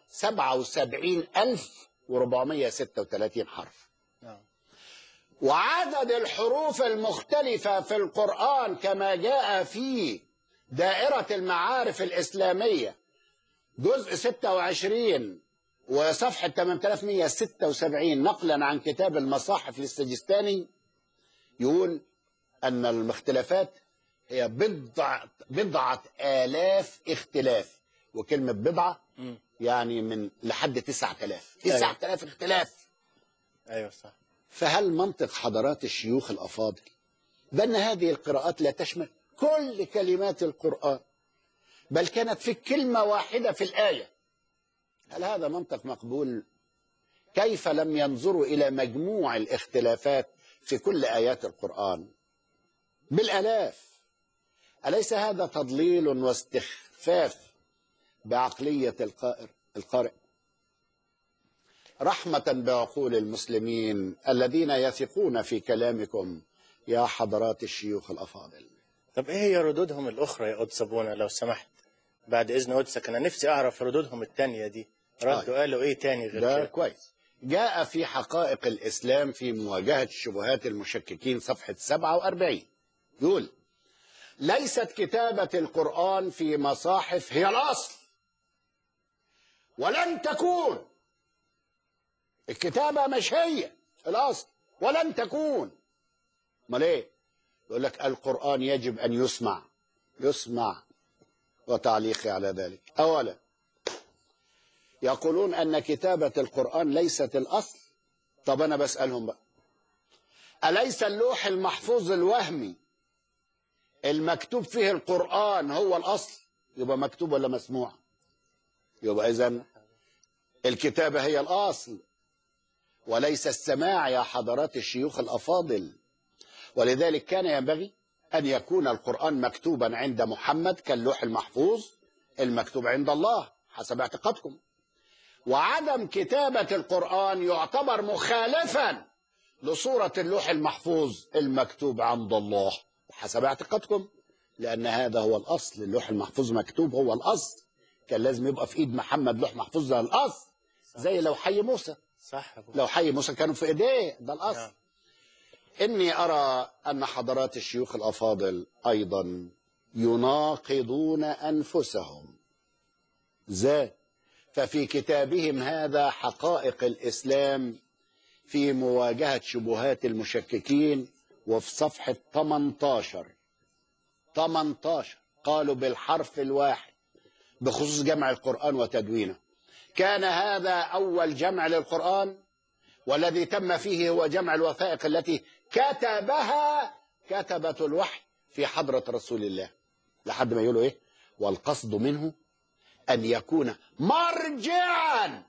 C: 77436 حرف
B: نعم
C: وعدد الحروف المختلفة في القرآن كما جاء في دائرة المعارف الإسلامية جزء 26 وصفحة 8176 نقلا عن كتاب المصاحف للسجستاني يقول أن الاختلافات هي بضعة, بضعة آلاف اختلاف وكلمة بضعة
B: مم.
C: يعني من لحد 9000
B: أيوة.
C: 9000 اختلاف
B: أيوه صح
C: فهل منطق حضرات الشيوخ الأفاضل بأن هذه القراءات لا تشمل كل كلمات القرآن بل كانت في كلمة واحدة في الآية هل هذا منطق مقبول كيف لم ينظروا إلى مجموع الاختلافات في كل آيات القرآن بالآلاف أليس هذا تضليل واستخفاف بعقلية القائر القارئ رحمة بعقول المسلمين الذين يثقون في كلامكم يا حضرات الشيوخ الأفاضل
B: طب إيه هي ردودهم الأخرى يا أستاذ أبونا لو سمحت؟ بعد إذن قدسك أنا نفسي أعرف ردودهم التانية دي ردوا قالوا إيه تاني غير
C: ده
B: كده؟
C: كويس جاء في حقائق الإسلام في مواجهة شبهات المشككين صفحة 47 يقول ليست كتابة القرآن في مصاحف هي الأصل ولن تكون الكتابة مش هي الأصل ولن تكون امال ايه يقول لك القرآن يجب أن يسمع يسمع وتعليقي على ذلك أولا يقولون أن كتابة القرآن ليست الأصل طب أنا بسألهم بقى أليس اللوح المحفوظ الوهمي المكتوب فيه القرآن هو الأصل يبقى مكتوب ولا مسموع يبقى إذن الكتابة هي الأصل وليس السماع يا حضرات الشيوخ الأفاضل ولذلك كان ينبغي أن يكون القرآن مكتوبا عند محمد كاللوح المحفوظ المكتوب عند الله حسب اعتقادكم وعدم كتابة القرآن يعتبر مخالفا لصورة اللوح المحفوظ المكتوب عند الله حسب اعتقادكم لأن هذا هو الأصل اللوح المحفوظ مكتوب هو الأصل كان لازم يبقى في إيد محمد لوح محفوظ ده الأصل زي لو حي موسى
B: صح يا أبو.
C: لو حي موسى كانوا في إيديه ده الأصل
B: نعم.
C: إني أرى أن حضرات الشيوخ الأفاضل أيضا يناقضون أنفسهم ذات ففي كتابهم هذا حقائق الإسلام في مواجهة شبهات المشككين وفي صفحة 18 18 قالوا بالحرف الواحد بخصوص جمع القرآن وتدوينه كان هذا أول جمع للقرآن والذي تم فيه هو جمع الوثائق التي كتبها كتبة الوحي في حضرة رسول الله لحد ما يقولوا إيه والقصد منه أن يكون مرجعا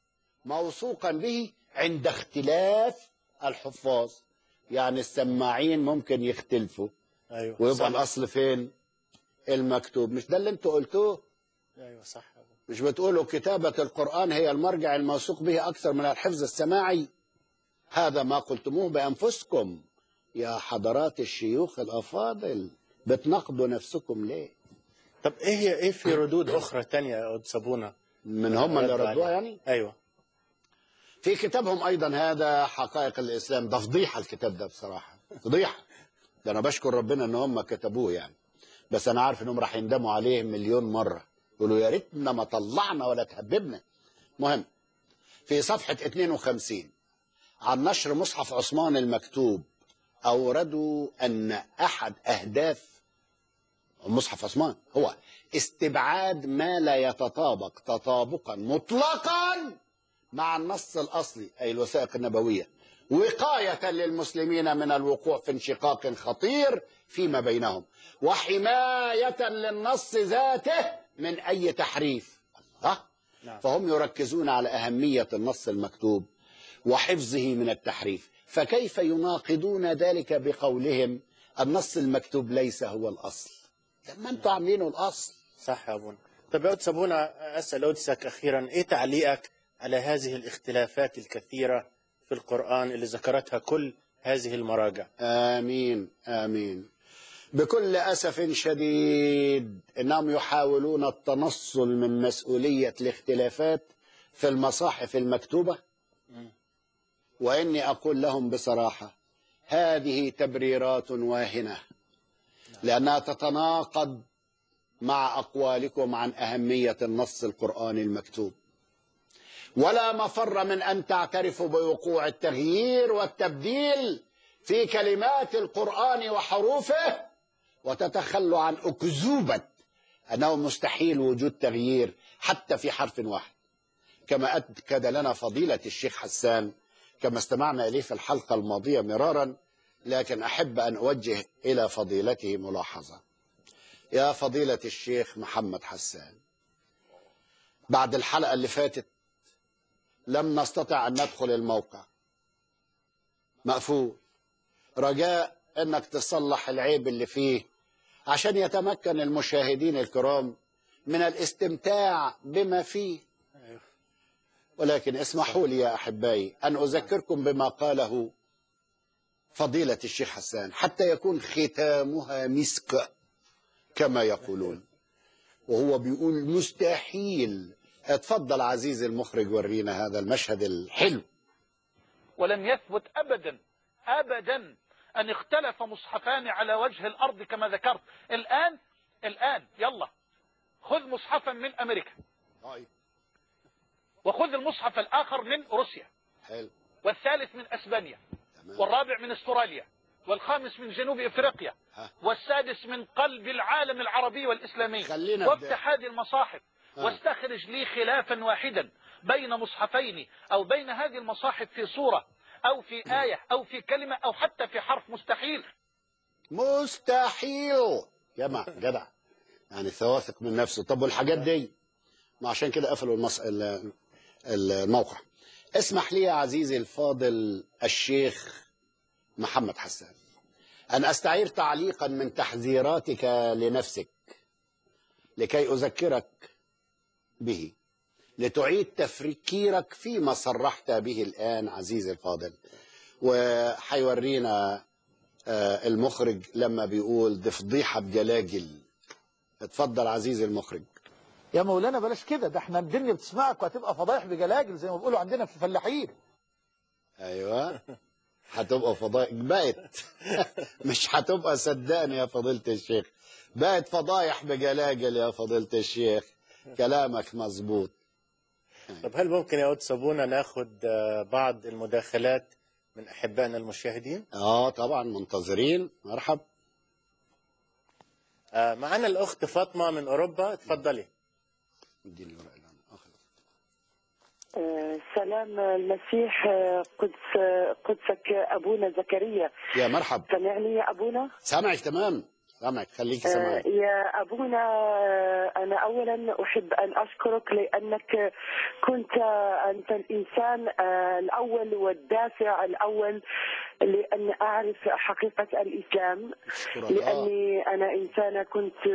C: موثوقا به عند اختلاف الحفاظ يعني السماعين ممكن يختلفوا
B: ايوه
C: ويبقى
B: صح.
C: الأصل فين المكتوب مش ده اللي انتوا قلتوه
B: ايوه صح يا أبو.
C: مش بتقولوا كتابة القرآن هي المرجع الموثوق به أكثر من الحفظ السماعي هذا ما قلتموه بأنفسكم يا حضرات الشيوخ الأفاضل بتنقضوا نفسكم ليه
B: طب ايه هي ايه في ردود اخرى تانية يا أود صابونه
C: من هم اللي
B: ردوا
C: ردوها
B: عليها؟
C: يعني
B: ايوه
C: في كتابهم أيضا هذا حقائق الإسلام ده فضيحة الكتاب ده بصراحة فضيحة ده أنا بشكر ربنا إن هم كتبوه يعني بس أنا عارف إنهم راح يندموا عليه مليون مرة يقولوا يا ريتنا ما طلعنا ولا تهببنا مهم في صفحة 52 عن نشر مصحف عثمان المكتوب أوردوا أن أحد أهداف مصحف عثمان هو استبعاد ما لا يتطابق تطابقا مطلقا مع النص الأصلي أي الوثائق النبوية وقاية للمسلمين من الوقوع في انشقاق خطير فيما بينهم وحماية للنص ذاته من أي تحريف الله
B: نعم.
C: فهم يركزون على أهمية النص المكتوب وحفظه من التحريف فكيف يناقضون ذلك بقولهم النص المكتوب ليس هو الأصل لما أنتم عاملينه الأصل
B: صح يا ابونا طب يا أود صابونه اسال أودسك اخيرا ايه تعليقك على هذه الاختلافات الكثيره في القران اللي ذكرتها كل هذه المراجع
C: آمين آمين بكل أسف شديد إنهم يحاولون التنصل من مسؤولية الاختلافات في المصاحف المكتوبة وإني أقول لهم بصراحة هذه تبريرات واهنة لأنها تتناقض مع أقوالكم عن أهمية النص القرآني المكتوب ولا مفر من أن تعترفوا بوقوع التغيير والتبديل في كلمات القرآن وحروفه وتتخلوا عن أكذوبة أنه مستحيل وجود تغيير حتى في حرف واحد كما أكد لنا فضيلة الشيخ حسان كما استمعنا إليه في الحلقة الماضية مرارا لكن أحب أن أوجه إلى فضيلته ملاحظة يا فضيلة الشيخ محمد حسان بعد الحلقة اللي فاتت لم نستطع أن ندخل الموقع مقفول رجاء أنك تصلح العيب اللي فيه عشان يتمكن المشاهدين الكرام من الاستمتاع بما فيه ولكن اسمحوا لي يا أحبائي أن أذكركم بما قاله فضيلة الشيخ حسان حتى يكون ختامها مسك كما يقولون وهو بيقول مستحيل اتفضل عزيزي المخرج ورينا هذا المشهد الحلو
D: ولم يثبت أبدا أبدا أن اختلف مصحفان على وجه الأرض كما ذكرت الآن الآن يلا خذ مصحفا من أمريكا
C: طيب
D: وخذ المصحف الآخر من روسيا
C: حلو
D: والثالث من أسبانيا
C: تمام
D: والرابع من استراليا والخامس من جنوب افريقيا
C: ها.
D: والسادس من قلب العالم العربي والاسلامي
C: خلينا
D: وافتح هذه المصاحف
C: ها.
D: واستخرج لي خلافا واحدا بين مصحفين او بين هذه المصاحف في صوره او في ايه او في كلمه او حتى في حرف مستحيل
C: مستحيل جمع جدع يعني ثواثق من نفسه طب والحاجات دي ما عشان كده قفلوا المص... ال- ال- الموقع اسمح لي يا عزيزي الفاضل الشيخ محمد حسان أن أستعير تعليقا من تحذيراتك لنفسك لكي أذكرك به لتعيد تفكيرك فيما صرحت به الآن عزيزي الفاضل وحيورينا آه، المخرج لما بيقول دي فضيحة بجلاجل اتفضل عزيزي المخرج
G: يا مولانا بلاش كده ده احنا الدنيا بتسمعك وهتبقى فضايح بجلاجل زي ما بيقولوا عندنا في الفلاحين
C: ايوه هتبقى فضائح بقت مش هتبقى صدقني يا فضيلة الشيخ بقت فضايح بجلاجل يا فضيلة الشيخ كلامك مظبوط
B: طب هل ممكن يا قدس أبونا ناخد آه، بعض المداخلات من أحبائنا المشاهدين
C: اه طبعا منتظرين مرحب
B: آه، معنا الأخت فاطمة من أوروبا اتفضلي
C: اديني الورقة اللي أنا آخذها.
H: آه، سلام المسيح آه، قدس آه، قدسك أبونا زكريا
C: يا مرحب
H: سمعني يا أبونا
C: سامعك تمام سامعك خليكي
H: آه،
C: سامعك
H: يا أبونا آه، أنا أولا أحب أن أشكرك لأنك كنت آه، أنت الإنسان آه، الأول والدافع الأول لأن أعرف حقيقة الإسلام
C: اشكر الله
H: لأني أنا إنسانة كنت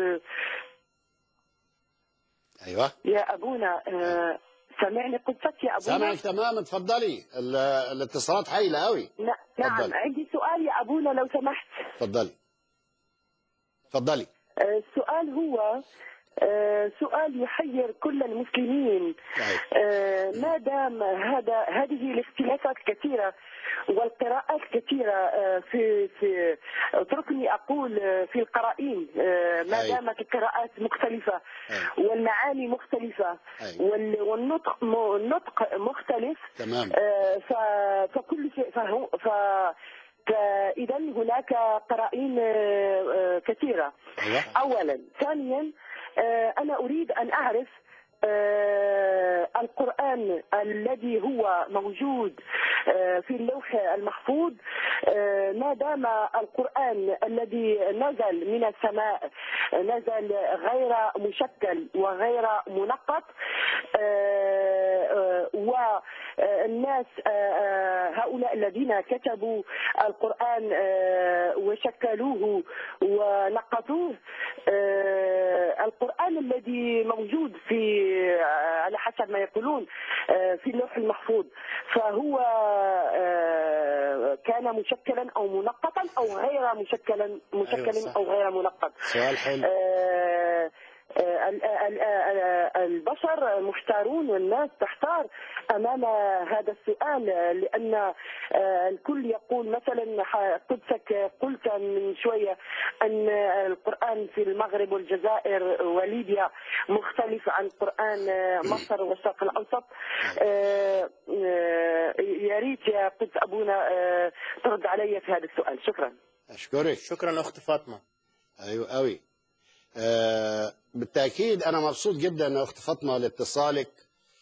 C: ايوه
H: يا أبونا آه، سامعني قدسك يا أبونا
C: سامعك تمام اتفضلي ال- الاتصالات هايله قوي
H: ن- نعم
C: تفضل.
H: عندي سؤال يا أبونا لو سمحت
C: اتفضلي اتفضلي
H: آه، السؤال هو آه، سؤال يحير كل المسلمين
C: طيب.
H: آه، ما دام هذا هذه الاختلافات كثيرة والقراءات كثيرة آه، في في اتركني أقول آه، في القرائن آه، ما
C: أي.
H: دامت القراءات مختلفة
C: أي.
H: والمعاني مختلفة
C: أي.
H: وال- والنطق م- النطق مختلف
C: تمام
H: آه، ف- فكل شيء فهو ف فإذا هناك قرائن آه، آه، كثيرة
C: ايوه
H: أولا ثانيا آه، أنا أريد أن أعرف آه، القرآن الذي هو موجود آه، في اللوح المحفوظ آه، ما دام القرآن الذي نزل من السماء نزل غير مشكل وغير منقط آه، آه، والناس آه، آه، هؤلاء الذين كتبوا القرآن آه، وشكلوه ونقطوه آه، القرآن الذي موجود في آه، على حسب ما يقولون آه، في اللوح المحفوظ فهو آه، كان مشكلا او منقطا او غير مشكلا مشكل
B: صح.
H: او غير منقط
C: سؤال حلو
H: آه، آه، ال- ال- ال- البشر محتارون والناس تحتار امام هذا السؤال لان آه، الكل يقول مثلا ح- قدسك قلت من شويه ان القران في المغرب والجزائر وليبيا مختلف عن قران آه، مصر والشرق الاوسط آه، آه، يا ريت يا قدس ابونا آه، ترد علي في هذا السؤال شكرا
C: اشكرك
B: شكرا أخت فاطمة
C: ايوه قوي آه بالتاكيد انا مبسوط جدا يا اخت فاطمه لاتصالك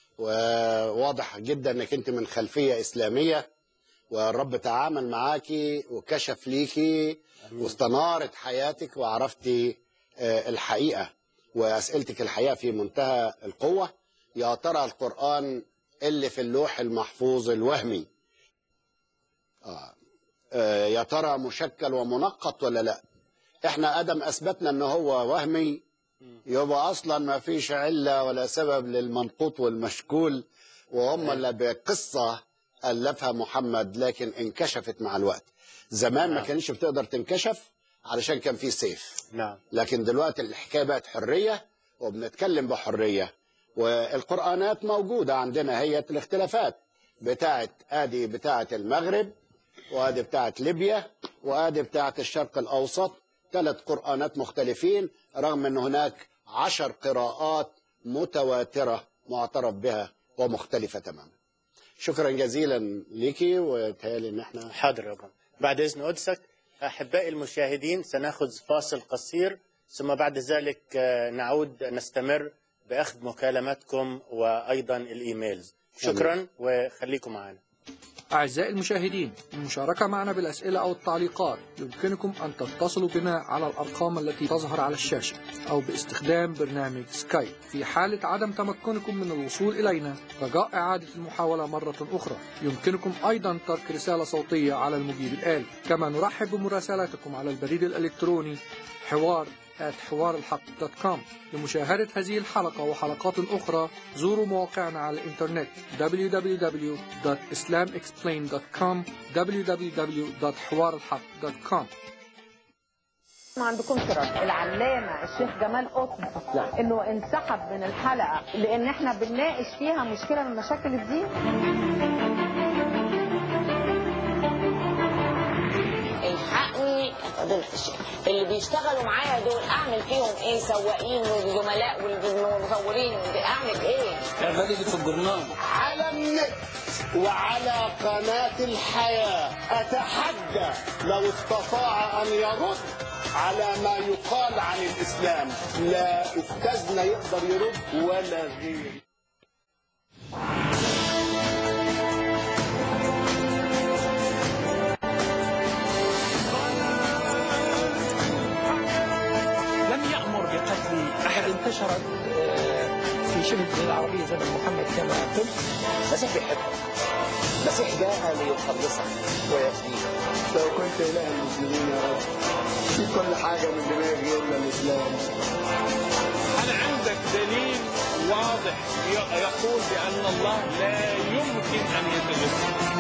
C: وواضح جدا انك انت من خلفيه اسلاميه والرب تعامل معاكي وكشف ليكي واستنارت حياتك وعرفتي آه الحقيقه واسئلتك الحقيقه في منتهى القوه يا ترى القران اللي في اللوح المحفوظ الوهمي آه. آه يا ترى مشكل ومنقط ولا لا احنا ادم اثبتنا ان هو وهمي يبقى اصلا ما فيش عله ولا سبب للمنقوط والمشكول وهم اللي بقصه الفها محمد لكن انكشفت مع الوقت زمان ما
B: نعم.
C: كانش بتقدر تنكشف علشان كان في سيف
B: نعم
C: لكن دلوقتي الحكايه بقت حريه وبنتكلم بحريه والقرانات موجوده عندنا هي الاختلافات بتاعت ادي بتاعت المغرب وادي بتاعت ليبيا وادي بتاعت الشرق الاوسط ثلاث قرانات مختلفين رغم ان هناك عشر قراءات متواتره معترف بها ومختلفه تماما شكرا جزيلا ليكي وتهيألي ان احنا
B: حاضر يا أبونا بعد إذن قدسك أحبائي المشاهدين سنأخذ فاصل قصير ثم بعد ذلك آه، نعود نستمر بأخذ مكالماتكم وأيضا الإيميلز شكرا وخليكم معنا
I: أعزائي المشاهدين للمشاركة معنا بالأسئلة أو التعليقات يمكنكم أن تتصلوا بنا على الأرقام التي تظهر على الشاشة أو باستخدام برنامج سكايب في حالة عدم تمكنكم من الوصول إلينا رجاء إعادة المحاولة مرة أخرى يمكنكم أيضا ترك رسالة صوتية على المجيب الآلي كما نرحب بمراسلاتكم على البريد الإلكتروني حوار حوار الحق دوت كوم لمشاهدة هذه الحلقة وحلقات أخرى زوروا مواقعنا على الإنترنت www.islamexplained.com www.حوارالحق.com
J: ما عندكمش رد العلامة الشيخ جمال قطب انه انسحب من الحلقة لان احنا بنناقش فيها مشكلة من مشاكل الدين
K: الحقني فضيلة الشيخ اللي بيشتغلوا معايا دول اعمل فيهم ايه سواقين وزملاء والمصورين اعمل ايه
A: اعملي في الجرنان على النت وعلى قناة الحياة أتحدى لو استطاع أن يرد على ما يقال عن الإسلام لا أستاذنا يقدر يرد ولا غيره
L: لم يأمر بقتل أحد انتشرت آه، في شبه الجزيرة العربية زمن محمد كما قلت
M: المسيح بيحبك المسيح جاء ليخلصك ويفديك
A: لو كنت إله المسلمين يا رب في كل حاجة من دماغي إلا الإسلام
N: هل عندك دليل واضح ي- يقول بأن الله لا يمكن أن يتجسد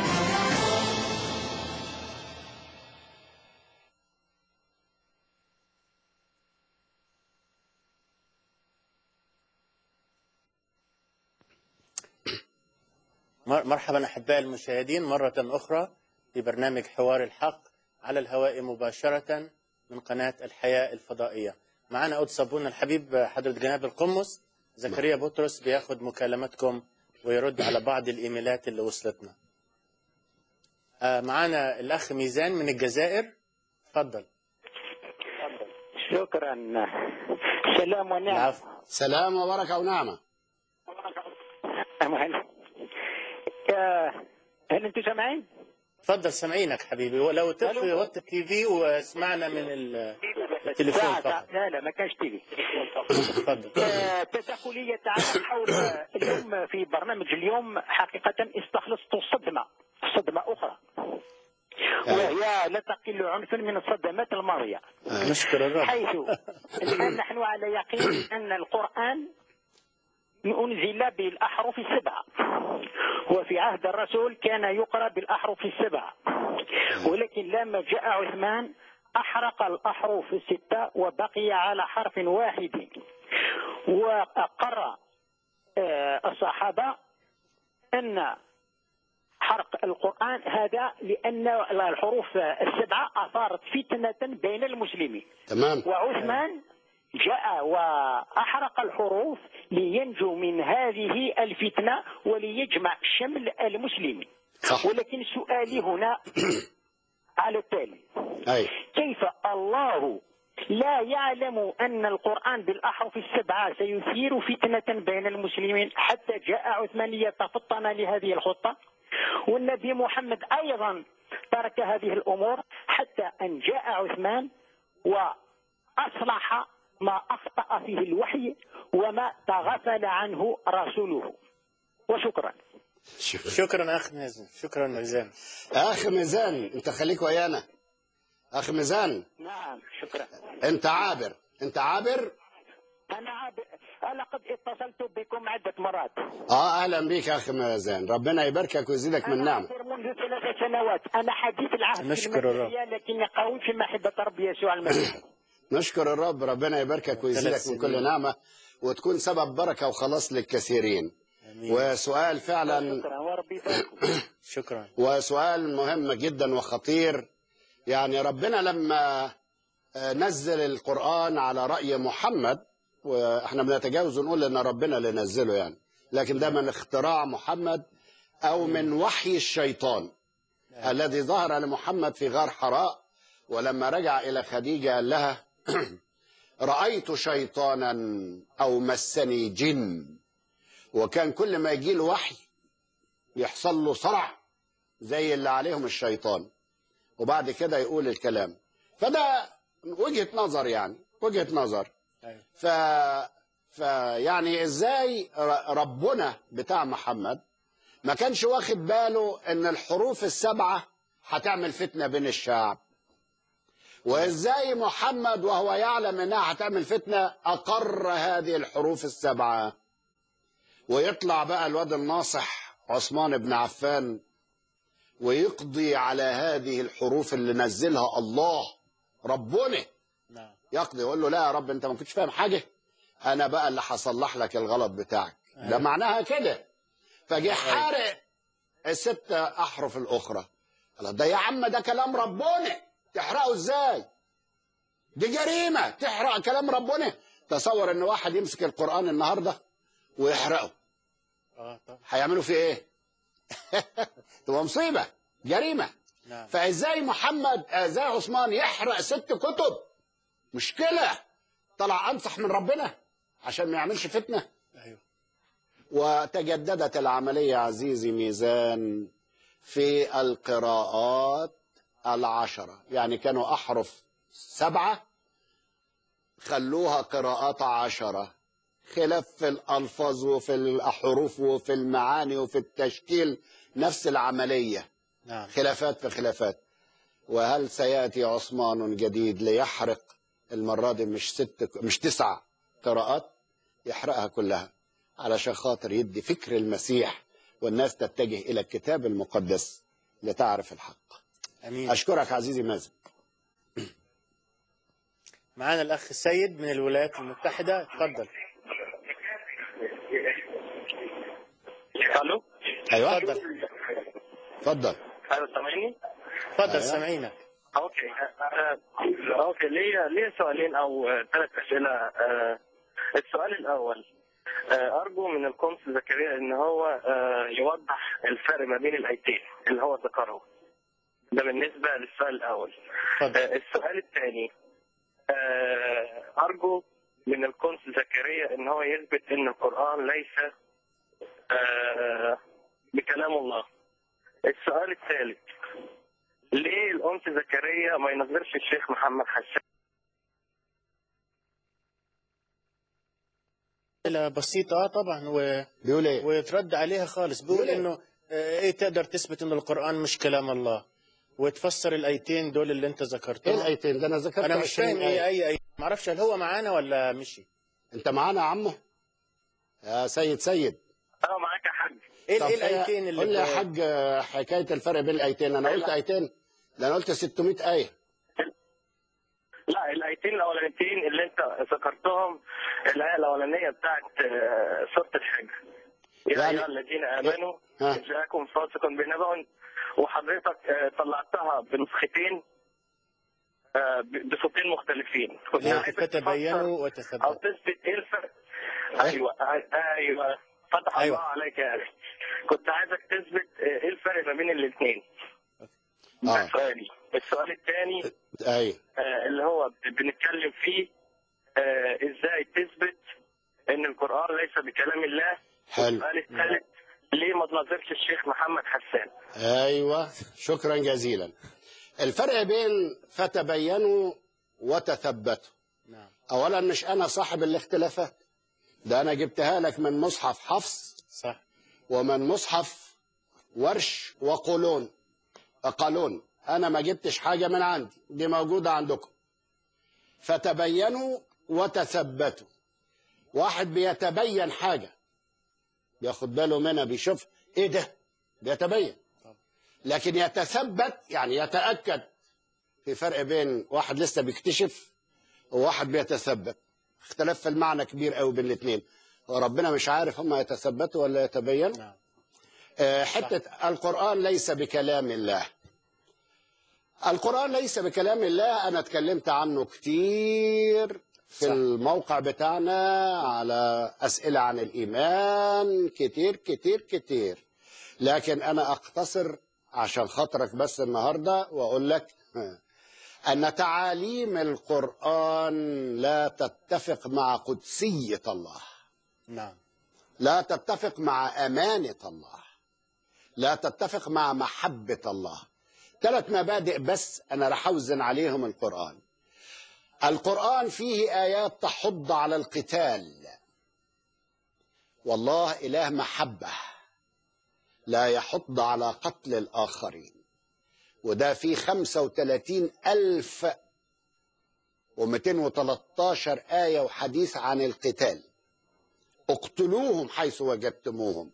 B: مر- مرحبا أحبائي المشاهدين مرة أخرى في برنامج حوار الحق على الهواء مباشرة من قناة الحياة الفضائية معنا أود صابون الحبيب حضرة جناب القمص زكريا بطرس بياخد مكالمتكم ويرد على بعض الإيميلات اللي وصلتنا آه، معنا الأخ ميزان من الجزائر تفضل
O: شكرا سلام ونعم
C: سلام وبركة ونعمة
O: هل هل انتم سامعين؟
B: تفضل سامعينك حبيبي ولو تطفي وقت التي في واسمعنا من ال- التليفون
O: ساعة
B: فقط
O: ساعة. لا لا ما كانش تيجي
B: تفضل
O: آه، تدخلية تعالى حول آه، اليوم في برنامج اليوم حقيقة استخلصت صدمة صدمة أخرى وهي لا تقل عنفا من الصدمات الماضية
B: نشكر الرب
O: حيث الآن نحن على يقين أن القرآن أنزل بالأحرف السبعة وفي عهد الرسول كان يقرأ بالأحرف السبعة ولكن لما جاء عثمان أحرق الأحرف الستة وبقي على حرف واحد وقرأ آه، الصحابة أن حرق القرآن هذا لأن الحروف السبعة أثارت فتنة بين المسلمين
C: تمام
O: وعثمان جاء وأحرق الحروف لينجو من هذه الفتنة وليجمع شمل المسلمين
C: صح.
O: ولكن سؤالي هنا على التالي
C: أي
O: كيف الله لا يعلم أن القرآن بالأحرف السبعة سيثير فتنة بين المسلمين حتى جاء عثمان ليتفطن لهذه الخطة والنبي محمد أيضا ترك هذه الأمور حتى أن جاء عثمان وأصلح ما أخطأ فيه الوحي وما تغفل عنه رسوله وشكرا
B: شكرا أخ مازن شكرا مازن
C: أخ ميزان أنت خليك ويانا أخ ميزان
O: نعم شكرا
C: أنت عابر أنت عابر
O: أنا عاب... أنا قد اتصلت بكم عدة مرات
C: آه أهلا بيك يا أخ ميزان ربنا يباركك ويزيدك من نعمة
O: أعبر منذ ثلاث سنوات أنا حديث العهد
C: نشكر
O: في
C: الرب.
O: المسيحية لكني قوي في محبة رب يسوع المسيح
C: نشكر الرب ربنا يباركك ويزيدك من كل نعمة وتكون سبب بركة وخلاص للكثيرين وسؤال فعلا
O: شكرا وربي يبارككم.
B: شكرا
C: وسؤال مهم جدا وخطير يعني ربنا لما آه، نزل القرآن على رأي محمد واحنا بنتجاوز ونقول ان ربنا اللي نزله يعني لكن ده من اختراع محمد او من وحي الشيطان الذي ظهر لمحمد في غار حراء ولما رجع إلى خديجة قال لها رأيت شيطانا أو مسني جن وكان كل ما يجي له وحي يحصل له صرع زي اللي عليهم الشيطان وبعد كده يقول الكلام فده وجهة نظر يعني وجهة نظر ف فيعني ازاي ر- ربنا بتاع محمد ما كانش واخد باله ان الحروف السبعه هتعمل فتنه بين الشعب وازاي محمد وهو يعلم انها هتعمل فتنه اقر هذه الحروف السبعه ويطلع بقى الواد الناصح عثمان بن عفان ويقضي على هذه الحروف اللي نزلها الله ربنا
B: نعم
C: يقضي يقول له لا يا رب انت ما كنتش فاهم حاجه انا بقى اللي هصلح لك الغلط بتاعك ده معناها كده فجه حارق الست احرف الاخرى قال ده يا عم ده كلام ربنا تحرقه ازاي دي جريمه تحرق كلام ربنا تصور ان واحد يمسك القران النهارده ويحرقه
B: اه طبعا
C: هيعملوا فيه ايه تبقى مصيبه جريمه
B: نعم
C: فازاي محمد ازاي عثمان يحرق ست كتب مشكله طلع انصح من ربنا عشان ما يعملش فتنه
B: ايوه
C: وتجددت العمليه عزيزي ميزان في القراءات العشره يعني كانوا احرف سبعه خلوها قراءات عشره خلاف في الالفاظ وفي الحروف وفي المعاني وفي التشكيل نفس العمليه
B: نعم
C: خلافات في خلافات وهل سياتي عثمان جديد ليحرق المره دي مش ست مش تسع قراءات يحرقها كلها علشان خاطر يدي فكر المسيح والناس تتجه الى الكتاب المقدس لتعرف الحق
B: امين
C: اشكرك عزيزي مازن
B: معانا الاخ سيد من الولايات المتحده اتفضل
P: الو
C: ايوه
B: اتفضل
C: اتفضل
P: ايوه سامعني؟
B: اتفضل
C: أيوة.
B: سامعينك
P: اوكي آه، آه، اوكي ليا ليا سؤالين او ثلاث اسئله آه، السؤال الاول آه، ارجو من القنصل زكريا ان هو آه، يوضح الفرق ما بين الايتين اللي هو ذكره ده بالنسبه للسؤال الاول
B: اتفضل
P: آه، السؤال الثاني آه، ارجو من القنصل زكريا ان هو يثبت ان القران ليس آه، بكلام الله السؤال الثالث ليه الأنس زكريا ما ينظرش الشيخ محمد حسان
B: لا بسيطة اه طبعا و...
C: بيقول ايه
B: ويترد عليها خالص بيقول
C: بيقول إيه؟
B: انه آه، ايه تقدر تثبت ان القرآن مش كلام الله وتفسر الايتين دول اللي انت
C: ايه
B: ذكرتهم
C: الايتين ده انا ذكرت
B: انا مش
C: 20
B: فاهم ايه
C: آية.
B: اي اي ما اعرفش هل هو معانا ولا مشي
C: انت معانا يا عمو يا سيد سيد
P: أنا معاك يا حاج
B: ايه
C: طب
B: ايه الايتين اللي
C: قول لي يا
B: ب-
C: حاج آه، حكايه الفرق بين الايتين انا قلت ايتين ده انا قلت 600 ايه
P: لا الآيتين الأولانيتين اللي أنت ذكرتهم الآية الأولانية بتاعت آه، سورة الحج يا
C: يعني-
P: أيها الذين آمنوا
C: ها.
P: إن جاءكم فاسق بنبأ وحضرتك آه، طلعتها بنسختين آه، ب- بصوتين مختلفين كنت
B: اللي هي
P: عايزك تفسر
B: فتبينوا
P: أو
B: وتثبتوا
P: تثبت إيه الفرق أيوه أيوه فتح
B: أيوة.
P: الله عليك يا أخي كنت عايزك تثبت آه، إيه الفرق ما بين الاثنين ده
C: اه
P: سؤالي السؤال الثاني
C: ايوه
P: آه، اللي هو بنتكلم فيه آه، ازاي تثبت ان القران ليس بكلام الله
C: حلو
P: السؤال الثالث ليه ما تناظرش الشيخ محمد حسان
C: ايوه شكرا جزيلا الفرق بين فتبينوا وتثبتوا
B: نعم
C: اولا مش انا صاحب الاختلافات ده انا جبتها لك من مصحف حفص
B: صح
C: ومن مصحف ورش وقولون قالون انا ما جبتش حاجه من عندي دي موجوده عندكم فتبينوا وتثبتوا واحد بيتبين حاجه بياخد باله منها بيشوف ايه ده بيتبين لكن يتثبت يعني يتاكد في فرق بين واحد لسه بيكتشف وواحد بيتثبت اختلاف في المعنى كبير قوي بين الاثنين وربنا مش عارف هم يتثبتوا ولا يتبينوا
B: نعم
C: آه، حتة القرآن ليس بكلام الله القرآن ليس بكلام الله أنا اتكلمت عنه كتير في
B: صح.
C: الموقع بتاعنا على أسئلة عن الإيمان كتير كتير كتير لكن أنا أقتصر عشان خاطرك بس النهاردة وأقول لك أن تعاليم القرآن لا تتفق مع قدسية الله
B: نعم
C: لا تتفق مع أمانة الله لا تتفق مع محبة الله ثلاث مبادئ بس أنا رح أوزن عليهم القرآن القرآن فيه آيات تحض على القتال والله إله محبة لا يحض على قتل الآخرين وده فيه 35 ألف و213 آية وحديث عن القتال اقتلوهم حيث وجدتموهم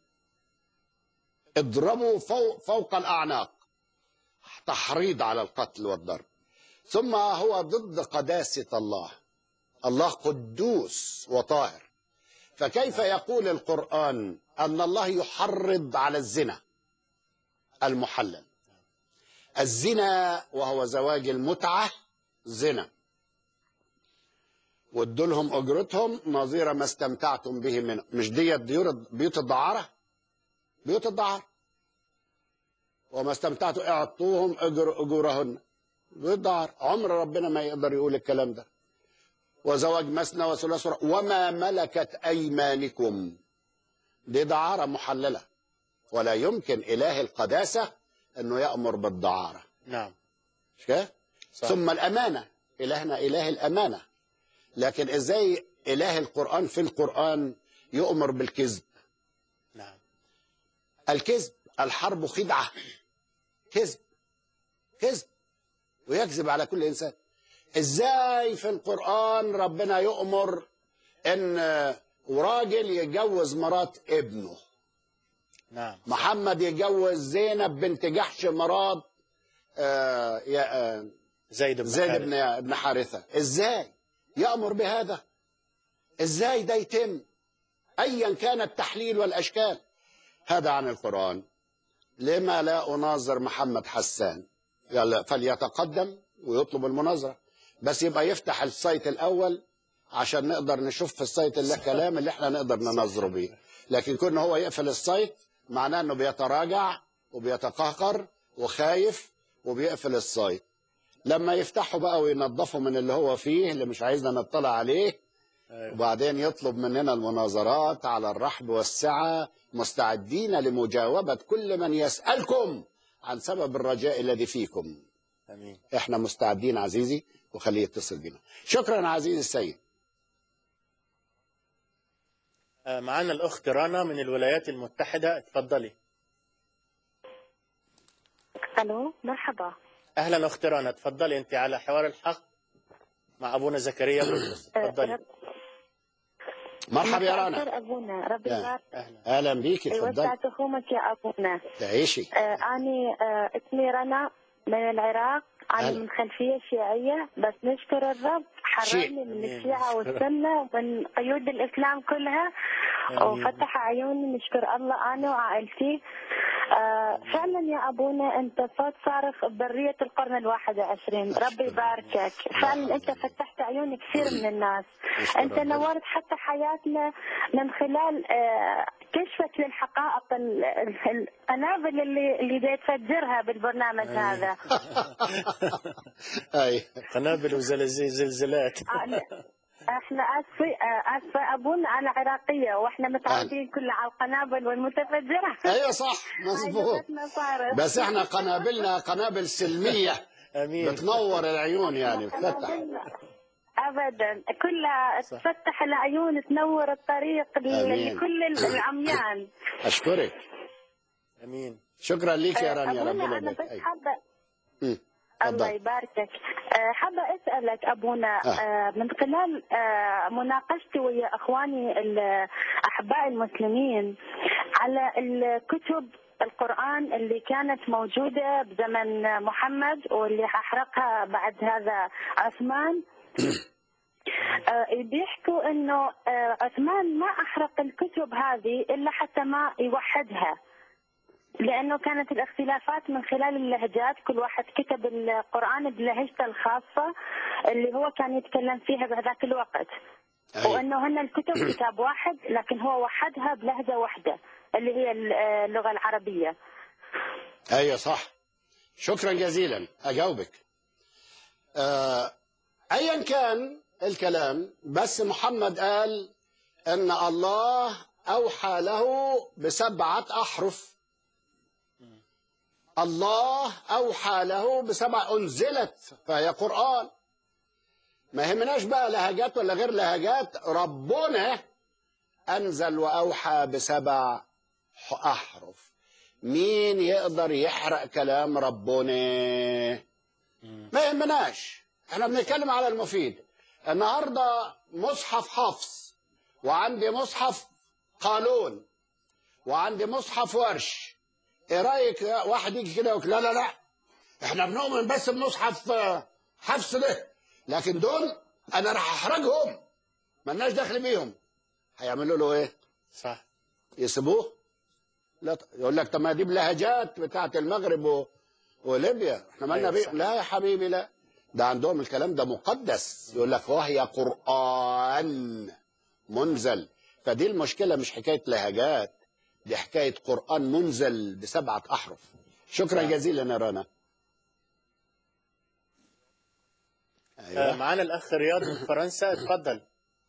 C: اضربوا فوق, فوق الأعناق تحريض على القتل والضرب ثم هو ضد قداسة الله الله قدوس وطاهر فكيف يقول القرآن أن الله يحرض على الزنا المحلل الزنا وهو زواج المتعة زنا وادوا لهم اجرتهم نظير ما استمتعتم به منه مش ديت ديور بيوت الدعاره بيوت الدعاره وما استمتعتم اعطوهم اجر اجورهن بيوت الدعاره عمر ربنا ما يقدر يقول الكلام ده وزواج مثنى وثلاث ورباع. وما ملكت ايمانكم دي دعاره محلله ولا يمكن اله القداسه انه يامر بالدعاره
B: نعم
C: مش كده؟
B: صح.
C: ثم الامانه الهنا اله الامانه لكن ازاي اله القران في القران يؤمر بالكذب
B: نعم
C: الكذب الحرب خدعه كذب كذب ويكذب على كل انسان ازاي في القران ربنا يؤمر ان وراجل يتجوز مرات ابنه
B: نعم
C: محمد يتجوز زينب بنت جحش مرات آه يا آه
B: زيد بن
C: زيد
B: حارثة.
C: بن بن حارثه ازاي يامر بهذا ازاي ده يتم ايا كان التحليل والاشكال هذا عن القران لما لا اناظر محمد حسان يلا فليتقدم ويطلب المناظره بس يبقى يفتح السايت الاول عشان نقدر نشوف في السايت اللي كلام اللي احنا نقدر ننظره بيه لكن كون هو يقفل السايت معناه انه بيتراجع وبيتقهقر وخايف وبيقفل السايت لما يفتحوا بقى وينظفوا من اللي هو فيه اللي مش عايزنا نطلع عليه وبعدين يطلب مننا المناظرات على الرحب والسعة مستعدين لمجاوبة كل من يسألكم عن سبب الرجاء الذي فيكم
B: امين
C: احنا مستعدين عزيزي وخليه يتصل بنا شكرا عزيزي السيد
B: آه، معنا الاخت رنا من الولايات المتحده اتفضلي
Q: الو مرحبا
B: اهلا اخت رنا اتفضلي انت على حوار الحق مع ابونا زكريا بطرس اتفضلي
C: مرحبا يا رنا
Q: أكثر ابونا ربي
C: يا.
Q: يبارك
C: اهلا بيكي
Q: أيوة،
C: اتفضلي
Q: وسعت تخومك يا ابونا
C: تعيشي
Q: آه اني آه اسمي رنا من العراق انا
C: أهلا.
Q: من خلفيه شيعيه بس نشكر الرب حررني من
C: آمين.
Q: الشيعه والسنه ومن قيود الاسلام كلها
C: آمين.
Q: وفتح عيوني نشكر الله انا وعائلتي آه فعلا يا ابونا انت صوت صارخ ببريه القرن الواحد وعشرين ربي يباركك فعلا انت فتحت عيون كثير من الناس
C: نشكر
Q: انت
C: ربنا.
Q: نورت حتى حياتنا من خلال آه كشفك للحقائق ال- ال- القنابل اللي اللي دا تفجرها بالبرنامج هذا
C: اي
B: قنابل وزلازل زلزلات
Q: أنا- احنا اسفه آه، اسفه ابونا انا عراقيه واحنا متعودين كلنا على القنابل والمتفجره
C: ايوه صح مظبوط
Q: عجبتنا صارت.
C: بس احنا قنابلنا قنابل سلميه
B: امين
C: بتنور العيون يعني بتفتح
Q: قنابلنا ابدا كلها تفتح العيون تنور الطريق ل-
C: آمين.
Q: لكل العميان
C: اشكرك
B: امين
C: شكرا ليك يا
Q: آه،
C: رانيا
Q: أبونا
C: ربنا
Q: انا
C: يبارك
Q: بس
C: أيوة.
Q: حابه
C: مم.
Q: الله
C: اتفضل
Q: يباركك آه، حابة أسألك أبونا
C: آه.
Q: آه، من خلال آه، مناقشتي ويا أخواني ال- أحباء المسلمين على الكتب القرآن اللي كانت موجودة بزمن محمد واللي أحرقها بعد هذا عثمان آه، بيحكوا انه آه، عثمان ما احرق الكتب هذه الا حتى ما يوحدها لانه كانت الاختلافات من خلال اللهجات كل واحد كتب القران بلهجته الخاصه اللي هو كان يتكلم فيها بهذاك الوقت
C: أيوة.
Q: وانه هن الكتب كتاب واحد لكن هو وحدها بلهجه واحده اللي هي اللغه العربيه
C: ايوه صح شكرا جزيلا اجاوبك آه ايا كان الكلام بس محمد قال ان الله اوحى له بسبعه احرف الله اوحى له بسبع انزلت فهي قران ما يهمناش بقى لهجات ولا غير لهجات ربنا انزل واوحى بسبع احرف مين يقدر يحرق كلام ربنا ما يهمناش احنا بنتكلم على المفيد النهارده مصحف حفص وعندي مصحف قانون وعندي مصحف ورش ايه رايك واحد يجي كده يقول لا لا لا احنا بنؤمن بس بمصحف آه، حفص ده لكن دول انا راح احرجهم ملناش دخل بيهم هيعملوا له ايه
B: صح
C: يسيبوه لا ط- يقول لك طب ما دي بلهجات بتاعت المغرب و... وليبيا احنا مالنا
B: أيوة
C: بيه
B: صح.
C: لا يا حبيبي لا ده عندهم الكلام ده مقدس يقول لك وهي قرآن منزل فدي المشكلة مش حكاية لهجات دي حكاية قرآن منزل بسبعة أحرف شكرا
B: صح.
C: جزيلا يا رنا
B: آه،
C: أيوة.
B: معانا الأخ رياض من فرنسا اتفضل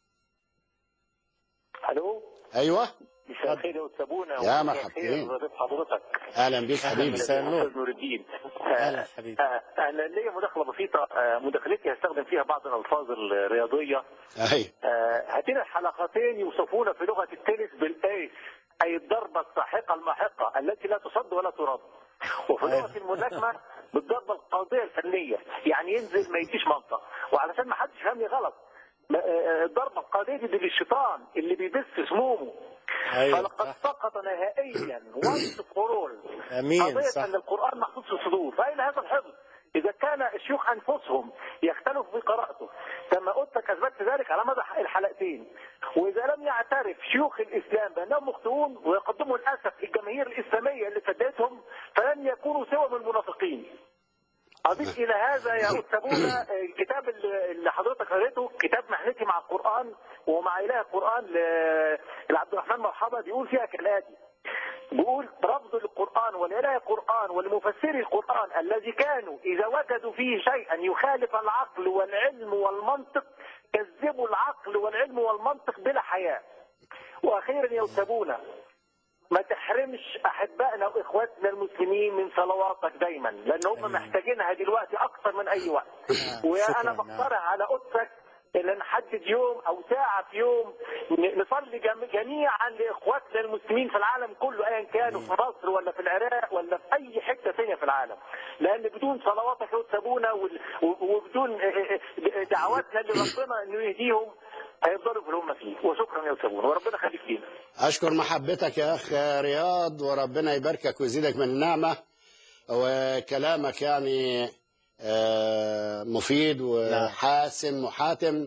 R: الو
C: أيوة
R: مساء الخير يا وتسابونا
C: يا
R: ومساء
C: مرحبتين.
R: الخير ضيف حضرتك
C: أهلا بيك
B: أهلا
C: حبيبي
B: مساء النور.
R: أستاذ نور الدين
B: أهلا حبيبي
R: آه، انا ليا مداخله بسيطه آه، مداخلتي هستخدم فيها بعض الالفاظ الرياضيه
C: أيوة
R: آه، هاتين الحلقتين يوصفون في لغه التنس بالايس اي الضربه الساحقه الماحقه التي لا تصد ولا ترد وفي لغه الملاكمه بالضربه القاضيه الفنيه يعني ينزل ما يديش منطق وعلشان ما حدش يفهمني غلط ما- آه، الضربه القاضيه دي, دي للشيطان اللي بيبث سمومه
B: أيوة
R: فلقد
B: صح
R: سقط نهائيا وانس فور اول
B: أمين
R: قضية
B: صح
R: أن القرآن محفوظ في الصدور فأين هذا الحفظ؟ إذا كان الشيوخ أنفسهم يختلفوا في قراءته كما قلت أثبتت ذلك على مدى الحلقتين وإذا لم يعترف شيوخ الإسلام بأنهم مخطئون ويقدموا للأسف الجماهير الإسلامية اللي صدقتهم فلن يكونوا سوى من المنافقين أضيف إلى هذا يا أستاذنا الكتاب اللي اللي حضرتك قريته كتاب محنتي مع القرآن ومع إله القرآن ل- لعبد الرحمن مرحبا بيقول فيها كالآتي بيقول رفض للقرآن ولإله القرآن ولمفسري القرآن الذي كانوا إذا وجدوا فيه شيئا يخالف العقل والعلم والمنطق كذبوا العقل والعلم والمنطق بلا حياء وأخيرا يا أستاذنا ما تحرمش احبائنا واخواتنا المسلمين من صلواتك دايما لان هم محتاجينها دلوقتي اكثر من اي وقت وانا
B: شكراً،
R: بقترح على قدسك ان نحدد يوم او ساعه في يوم ن- نصلي جم- جميعا لاخواتنا المسلمين في العالم كله ايا كانوا في مصر ولا في العراق ولا في اي حته ثانيه في العالم لان بدون صلواتك يا سابونا وبدون دعواتنا لربنا انه يهديهم هيفضلوا في اللي هم فيه وشكرا يا سابونا وربنا يخليك فينا
C: أشكر محبتك يا أخ رياض وربنا يباركك ويزيدك من النعمة وكلامك يعني آه، مفيد وحاسم وحاتم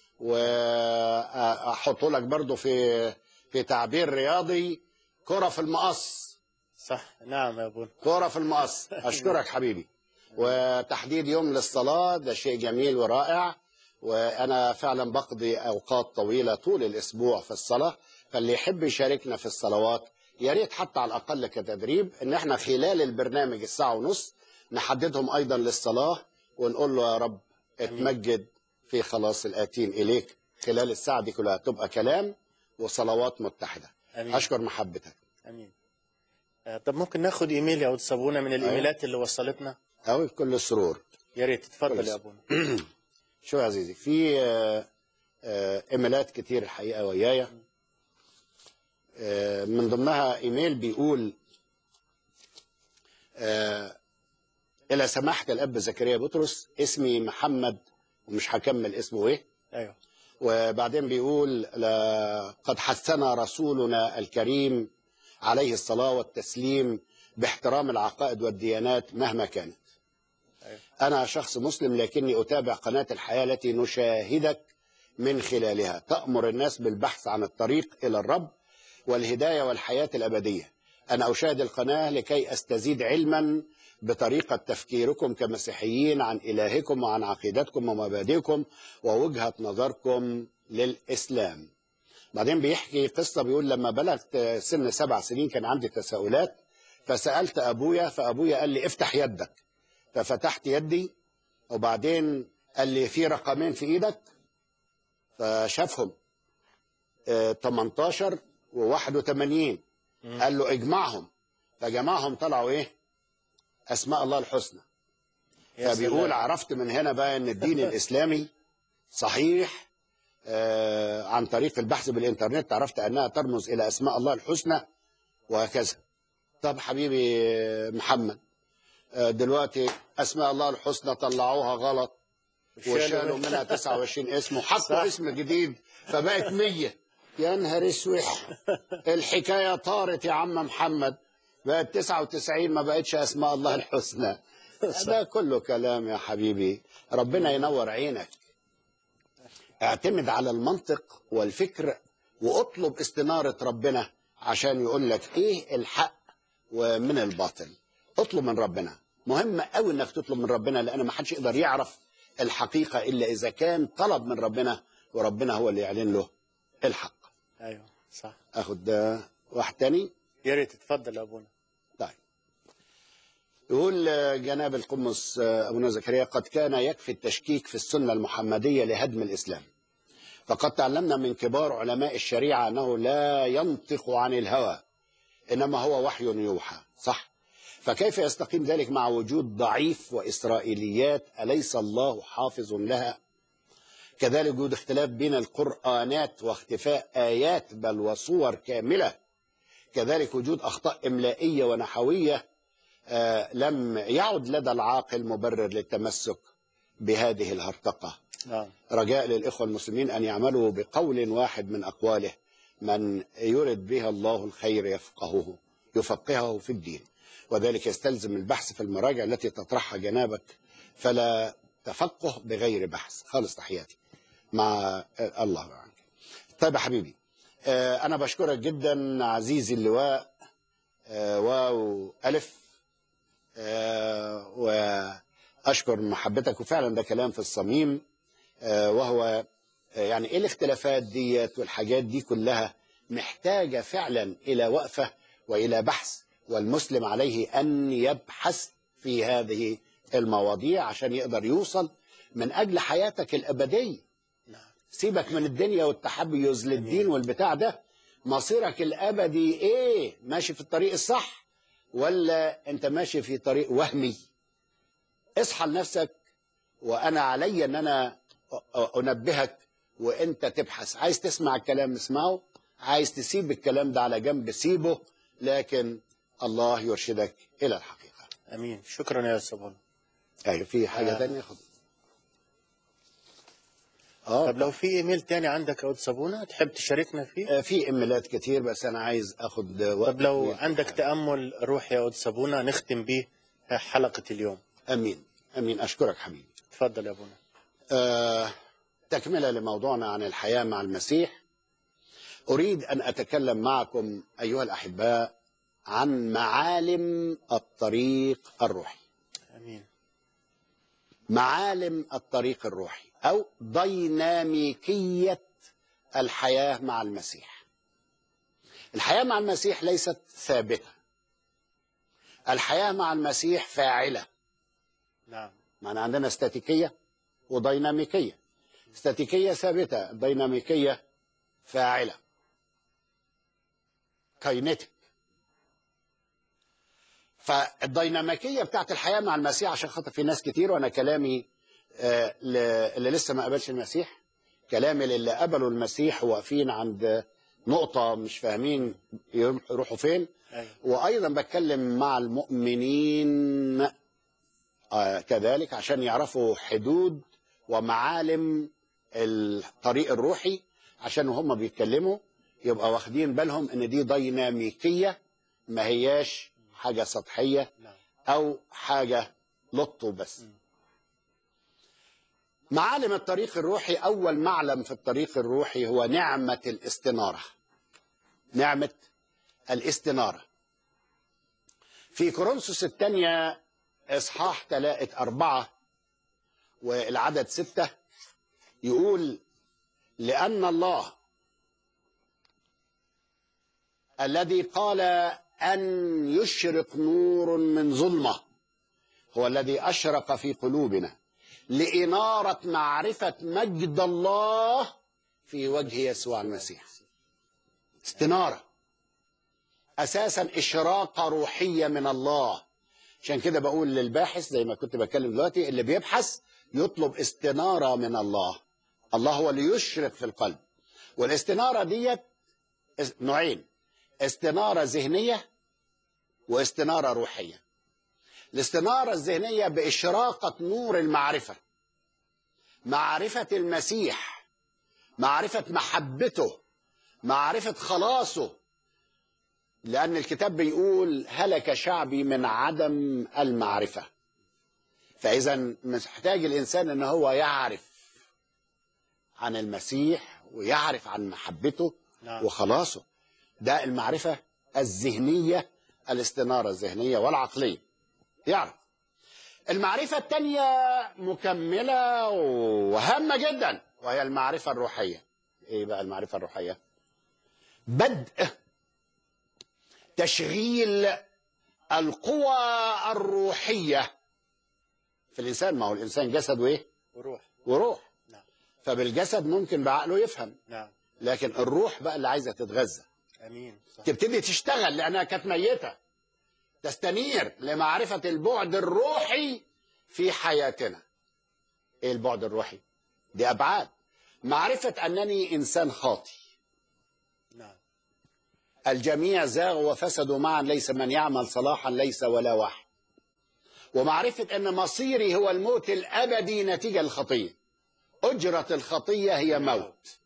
C: وأحط لك برضو في في تعبير رياضي كرة في المقص
B: صح نعم يا ابونا
C: كرة في المقص أشكرك حبيبي وتحديد يوم للصلاة ده شيء جميل ورائع وأنا فعلا بقضي أوقات طويلة طول الأسبوع في الصلاة فاللي يحب يشاركنا في الصلوات يا ريت حتى على الأقل كتدريب إن احنا خلال البرنامج الساعة ونص نحددهم أيضا للصلاة ونقول له يا رب اتمجد في خلاص الآتين إليك خلال الساعة دي كلها تبقى كلام وصلوات متحدة
B: أمين.
C: أشكر محبتك
B: امين آه، طب ممكن ناخد ايميل يا استاذ ابونا من الايميلات اللي وصلتنا
C: أوي بكل السرور
B: يا ريت اتفضل
C: كويس.
B: يا ابونا
C: شو يا عزيزي في آه، آه، ايميلات كتير الحقيقه ويايا آه، من ضمنها ايميل بيقول آه، الى سماحه الاب زكريا بطرس اسمي محمد ومش هكمل اسمه ايه
B: ايوه
C: وبعدين بيقول لا- قد حثنا رسولنا الكريم عليه الصلاة والتسليم باحترام العقائد والديانات مهما كانت أنا شخص مسلم لكني أتابع قناة الحياة التي نشاهدك من خلالها تأمر الناس بالبحث عن الطريق إلى الرب والهداية والحياة الأبدية أنا أشاهد القناة لكي أستزيد علما بطريقة تفكيركم كمسيحيين عن إلهكم وعن عقيدتكم ومبادئكم ووجهة نظركم للإسلام بعدين بيحكي قصة بيقول لما بلغت سن سبع سنين كان عندي تساؤلات فسألت أبويا فأبويا قال لي افتح يدك ففتحت يدي وبعدين قال لي في رقمين في ايدك فشافهم آه، 18 و81 قال له اجمعهم فجمعهم طلعوا ايه اسماء الله الحسنى
B: يا
C: فبيقول
B: سلام.
C: عرفت من هنا بقى ان الدين الاسلامي صحيح آه، عن طريق البحث بالانترنت عرفت انها ترمز الى اسماء الله الحسنى وهكذا طب حبيبي محمد آه، دلوقتي اسماء الله الحسنى طلعوها غلط وشالوا منها 29 اسم وحطوا اسم جديد فبقت 100 يا نهار اسود الحكايه طارت يا عم محمد بقت 99 ما بقتش اسماء الله الحسنى ده كله كلام يا حبيبي ربنا ينور عينك اعتمد على المنطق والفكر واطلب استنارة ربنا عشان يقول لك ايه الحق ومن الباطل اطلب من ربنا مهم قوي انك تطلب من ربنا لان ما حدش يقدر يعرف الحقيقة الا اذا كان طلب من ربنا وربنا هو اللي يعلن له الحق
B: ايوه صح
C: اخد ده واحد تاني
B: يا ريت تتفضل يا ابونا
C: طيب يقول آه، جناب القمص آه، أبونا زكريا قد كان يكفي التشكيك في السنة المحمدية لهدم الإسلام فقد تعلمنا من كبار علماء الشريعة أنه لا ينطق عن الهوى إنما هو وحي يوحى صح فكيف يستقيم ذلك مع وجود ضعيف وإسرائيليات أليس الله حافظ لها كذلك وجود اختلاف بين القرآنات واختفاء آيات بل وصور كاملة كذلك وجود أخطاء إملائية ونحوية آه، لم يعد لدى العاقل مبرر للتمسك بهذه الهرطقة
B: نعم
C: رجاء للإخوة المسلمين أن يعملوا بقول واحد من أقواله من يرد بها الله الخير يفقهه يفقهه في الدين وذلك يستلزم البحث في المراجع التي تطرحها جنابك فلا تفقه بغير بحث خالص تحياتي مع آه، الله عنك طيب يا حبيبي آه، أنا بشكرك جدا عزيزي اللواء آه، واو ألف آه، وأشكر محبتك وفعلا ده كلام في الصميم آه، وهو آه، يعني إيه الاختلافات ديت والحاجات دي كلها محتاجة فعلا إلى وقفة وإلى بحث والمسلم عليه أن يبحث في هذه المواضيع عشان يقدر يوصل من أجل حياتك الأبدية سيبك من الدنيا والتحيز للدين والبتاع ده مصيرك الأبدي إيه ماشي في الطريق الصح ولا أنت ماشي في طريق وهمي اصحى لنفسك وأنا علي أن أنا أ- أنبهك وأنت تبحث عايز تسمع الكلام اسمعه عايز تسيب الكلام ده على جنب سيبه لكن الله يرشدك إلى الحقيقة
B: امين شكرا يا استاذ ابونا
C: أيوة في حاجة
B: آه.
C: تانية خد
B: طب لو في ايميل تاني عندك يا استاذ ابونا تحب تشاركنا فيه
C: آه، في ايميلات كتير بس أنا عايز أخد وقت
B: طب لو
C: طويل.
B: عندك تامل روحي يا استاذ ابونا نختم به حلقه اليوم
C: امين امين اشكرك حبيبي
B: تفضل يا ابونا
C: آه تكمله لموضوعنا عن الحياه مع المسيح اريد ان اتكلم معكم ايها الاحباء عن معالم الطريق الروحي
B: امين
C: معالم الطريق الروحي او ديناميكيه الحياه مع المسيح الحياه مع المسيح ليست ثابته الحياه مع المسيح فاعله
B: نعم
C: معنى عندنا استاتيكية وديناميكية استاتيكية ثابتة ديناميكية فاعلة كاينتك فالديناميكية بتاعت الحياة مع المسيح عشان خاطر في ناس كتير وأنا كلامي آه، ل- اللي لسه ما قبلش المسيح كلامي للي قبلوا المسيح واقفين عند نقطة مش فاهمين يروحوا فين
B: أيوة.
C: وأيضا بتكلم مع المؤمنين آه، كذلك عشان يعرفوا حدود ومعالم الطريق الروحي عشان هم بيتكلموا يبقى واخدين بالهم ان دي ديناميكية ما هياش حاجة سطحية او حاجة لط وبس معالم الطريق الروحي اول معلم في الطريق الروحي هو نعمة الاستنارة نعمة الاستنارة في كورنثوس الثانية إصحاح تلاقة أربعة والعدد ستة يقول لأن الله الذي قال أن يشرق نور من ظلمة هو الذي أشرق في قلوبنا لإنارة معرفة مجد الله في وجه يسوع المسيح استنارة أساسا إشراقة روحية من الله عشان كده بقول للباحث زي ما كنت بتكلم دلوقتي اللي بيبحث يطلب استنارة من الله الله هو اللي يشرق في القلب والاستنارة ديت نوعين استنارة ذهنية واستنارة روحية الاستنارة الذهنية بإشراقة نور المعرفة معرفة المسيح معرفة محبته معرفة خلاصه لأن الكتاب بيقول هلك شعبي من عدم المعرفة فإذا محتاج الإنسان أن هو يعرف عن المسيح ويعرف عن محبته
B: نعم.
C: وخلاصه ده المعرفة الذهنية الاستنارة الذهنية والعقلية يعرف المعرفة الثانية مكملة وهامة جدا وهي المعرفة الروحية ايه بقى المعرفة الروحية بدء تشغيل القوى الروحية في الإنسان ما هو الإنسان جسد وإيه
B: وروح
C: وروح
B: نعم.
C: فبالجسد ممكن بعقله يفهم
B: نعم
C: لكن الروح بقى اللي عايزة تتغذى
B: امين صح.
C: تبتدي تشتغل لأنها كانت ميتة تستنير لمعرفة البعد الروحي في حياتنا ايه البعد الروحي دي أبعاد معرفة أنني إنسان خاطي
B: نعم
C: الجميع زاغوا وفسدوا معا ليس من يعمل صلاحا ليس ولا واحد ومعرفة أن مصيري هو الموت الأبدي نتيجة الخطية أجرة الخطية هي موت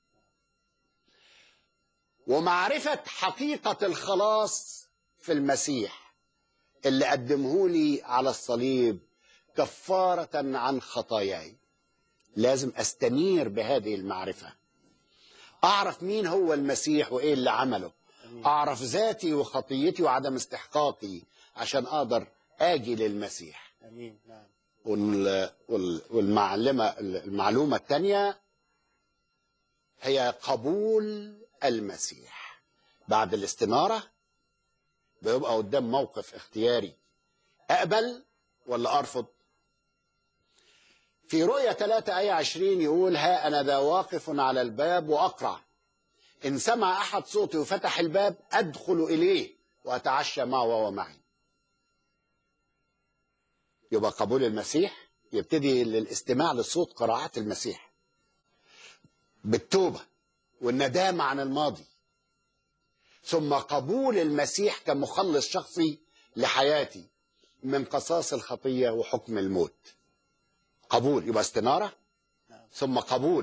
C: ومعرفة حقيقة الخلاص في المسيح اللي قدمه لي على الصليب كفارة عن خطاياي لازم أستنير بهذه المعرفة أعرف مين هو المسيح وإيه اللي عمله أعرف ذاتي وخطيتي وعدم استحقاقي عشان أقدر آجي للمسيح
B: امين نعم
C: وال- وال- والمعلمة المعلومة الثانية هي قبول المسيح بعد الاستنارة بيبقى قدام موقف اختياري أقبل ولا أرفض في رؤية 3 آية 20 يقول ها أنا ذا واقف على الباب وأقرع إن سمع أحد صوتي وفتح الباب أدخل إليه وأتعشى معه وهو معي يبقى قبول المسيح يبتدي للاستماع لصوت قراءات المسيح بالتوبة والندامة عن الماضي ثم قبول المسيح كمخلص شخصي لحياتي من قصاص الخطية وحكم الموت قبول يبقى استنارة ثم قبول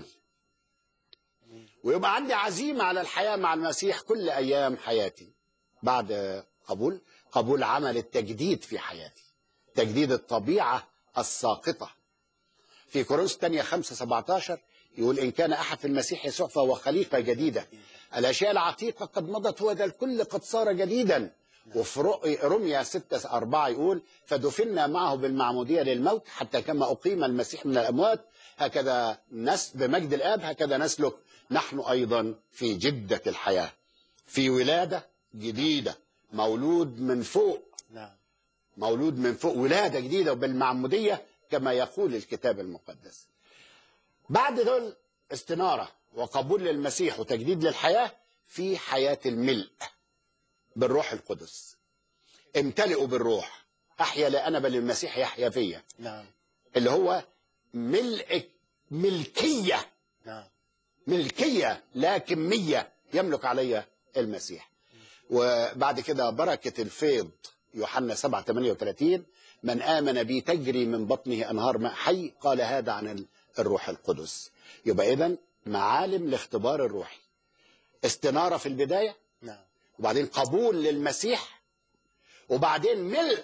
C: ويبقى عندي عزيمة على الحياة مع المسيح كل أيام حياتي بعد قبول قبول عمل التجديد في حياتي تجديد الطبيعة الساقطة في كورنثوس الثانية 5 17 يقول إن كان أحد في المسيح يسوع فهو خليقة جديدة الأشياء العتيقة قد مضت وذا الكل قد صار جديدا وفي رؤي- رمية 6 4 يقول فدفنا معه بالمعمودية للموت حتى كما أقيم المسيح من الأموات هكذا نس بمجد الآب هكذا نسلك نحن أيضا في جدة الحياة في ولادة جديدة مولود من فوق
B: نعم
C: مولود من فوق ولادة جديدة وبالمعمودية كما يقول الكتاب المقدس بعد دول استنارة وقبول للمسيح وتجديد للحياة في حياة الملء بالروح القدس امتلئوا بالروح أحيا لا أنا بل المسيح يحيا فيا
B: نعم
C: اللي هو ملء ملكية
B: نعم
C: ملكية لا كمية يملك علي المسيح وبعد كده بركة الفيض يوحنا 7 38 من آمن بي تجري من بطنه أنهار ماء حي قال هذا عن الروح القدس يبقى إذا معالم الاختبار الروحي استنارة في البداية
B: نعم
C: وبعدين قبول للمسيح وبعدين ملء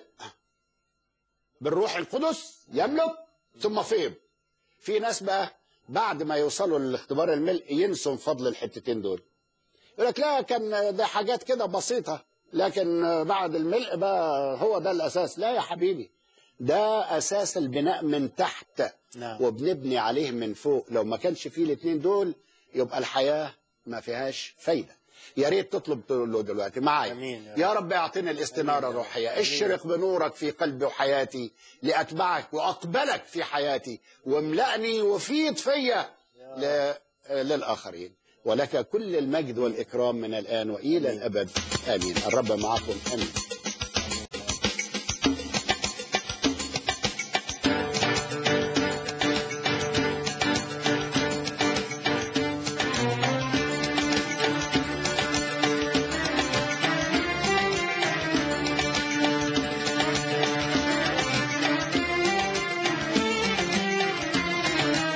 C: بالروح القدس يملك ثم فيض في ناس بقى بعد ما يوصلوا للاختبار الملء ينسوا فضل الحتتين دول يقول لك لا كان ده حاجات كده بسيطة لكن بعد الملء بقى هو ده الأساس لا يا حبيبي ده أساس البناء من تحت
B: نعم
C: وبنبني عليه من فوق لو ما كانش فيه الاثنين دول يبقى الحياة ما فيهاش فايدة يا ريت تطلب تقول له دلوقتي معايا
B: آمين يا رب.
C: يا رب اعطيني الاستناره الروحيه اشرق بنورك في قلبي وحياتي لاتبعك واقبلك في حياتي واملأني وفيض فيا ل- للاخرين ولك كل المجد والاكرام من الان والى الابد امين الرب معكم امين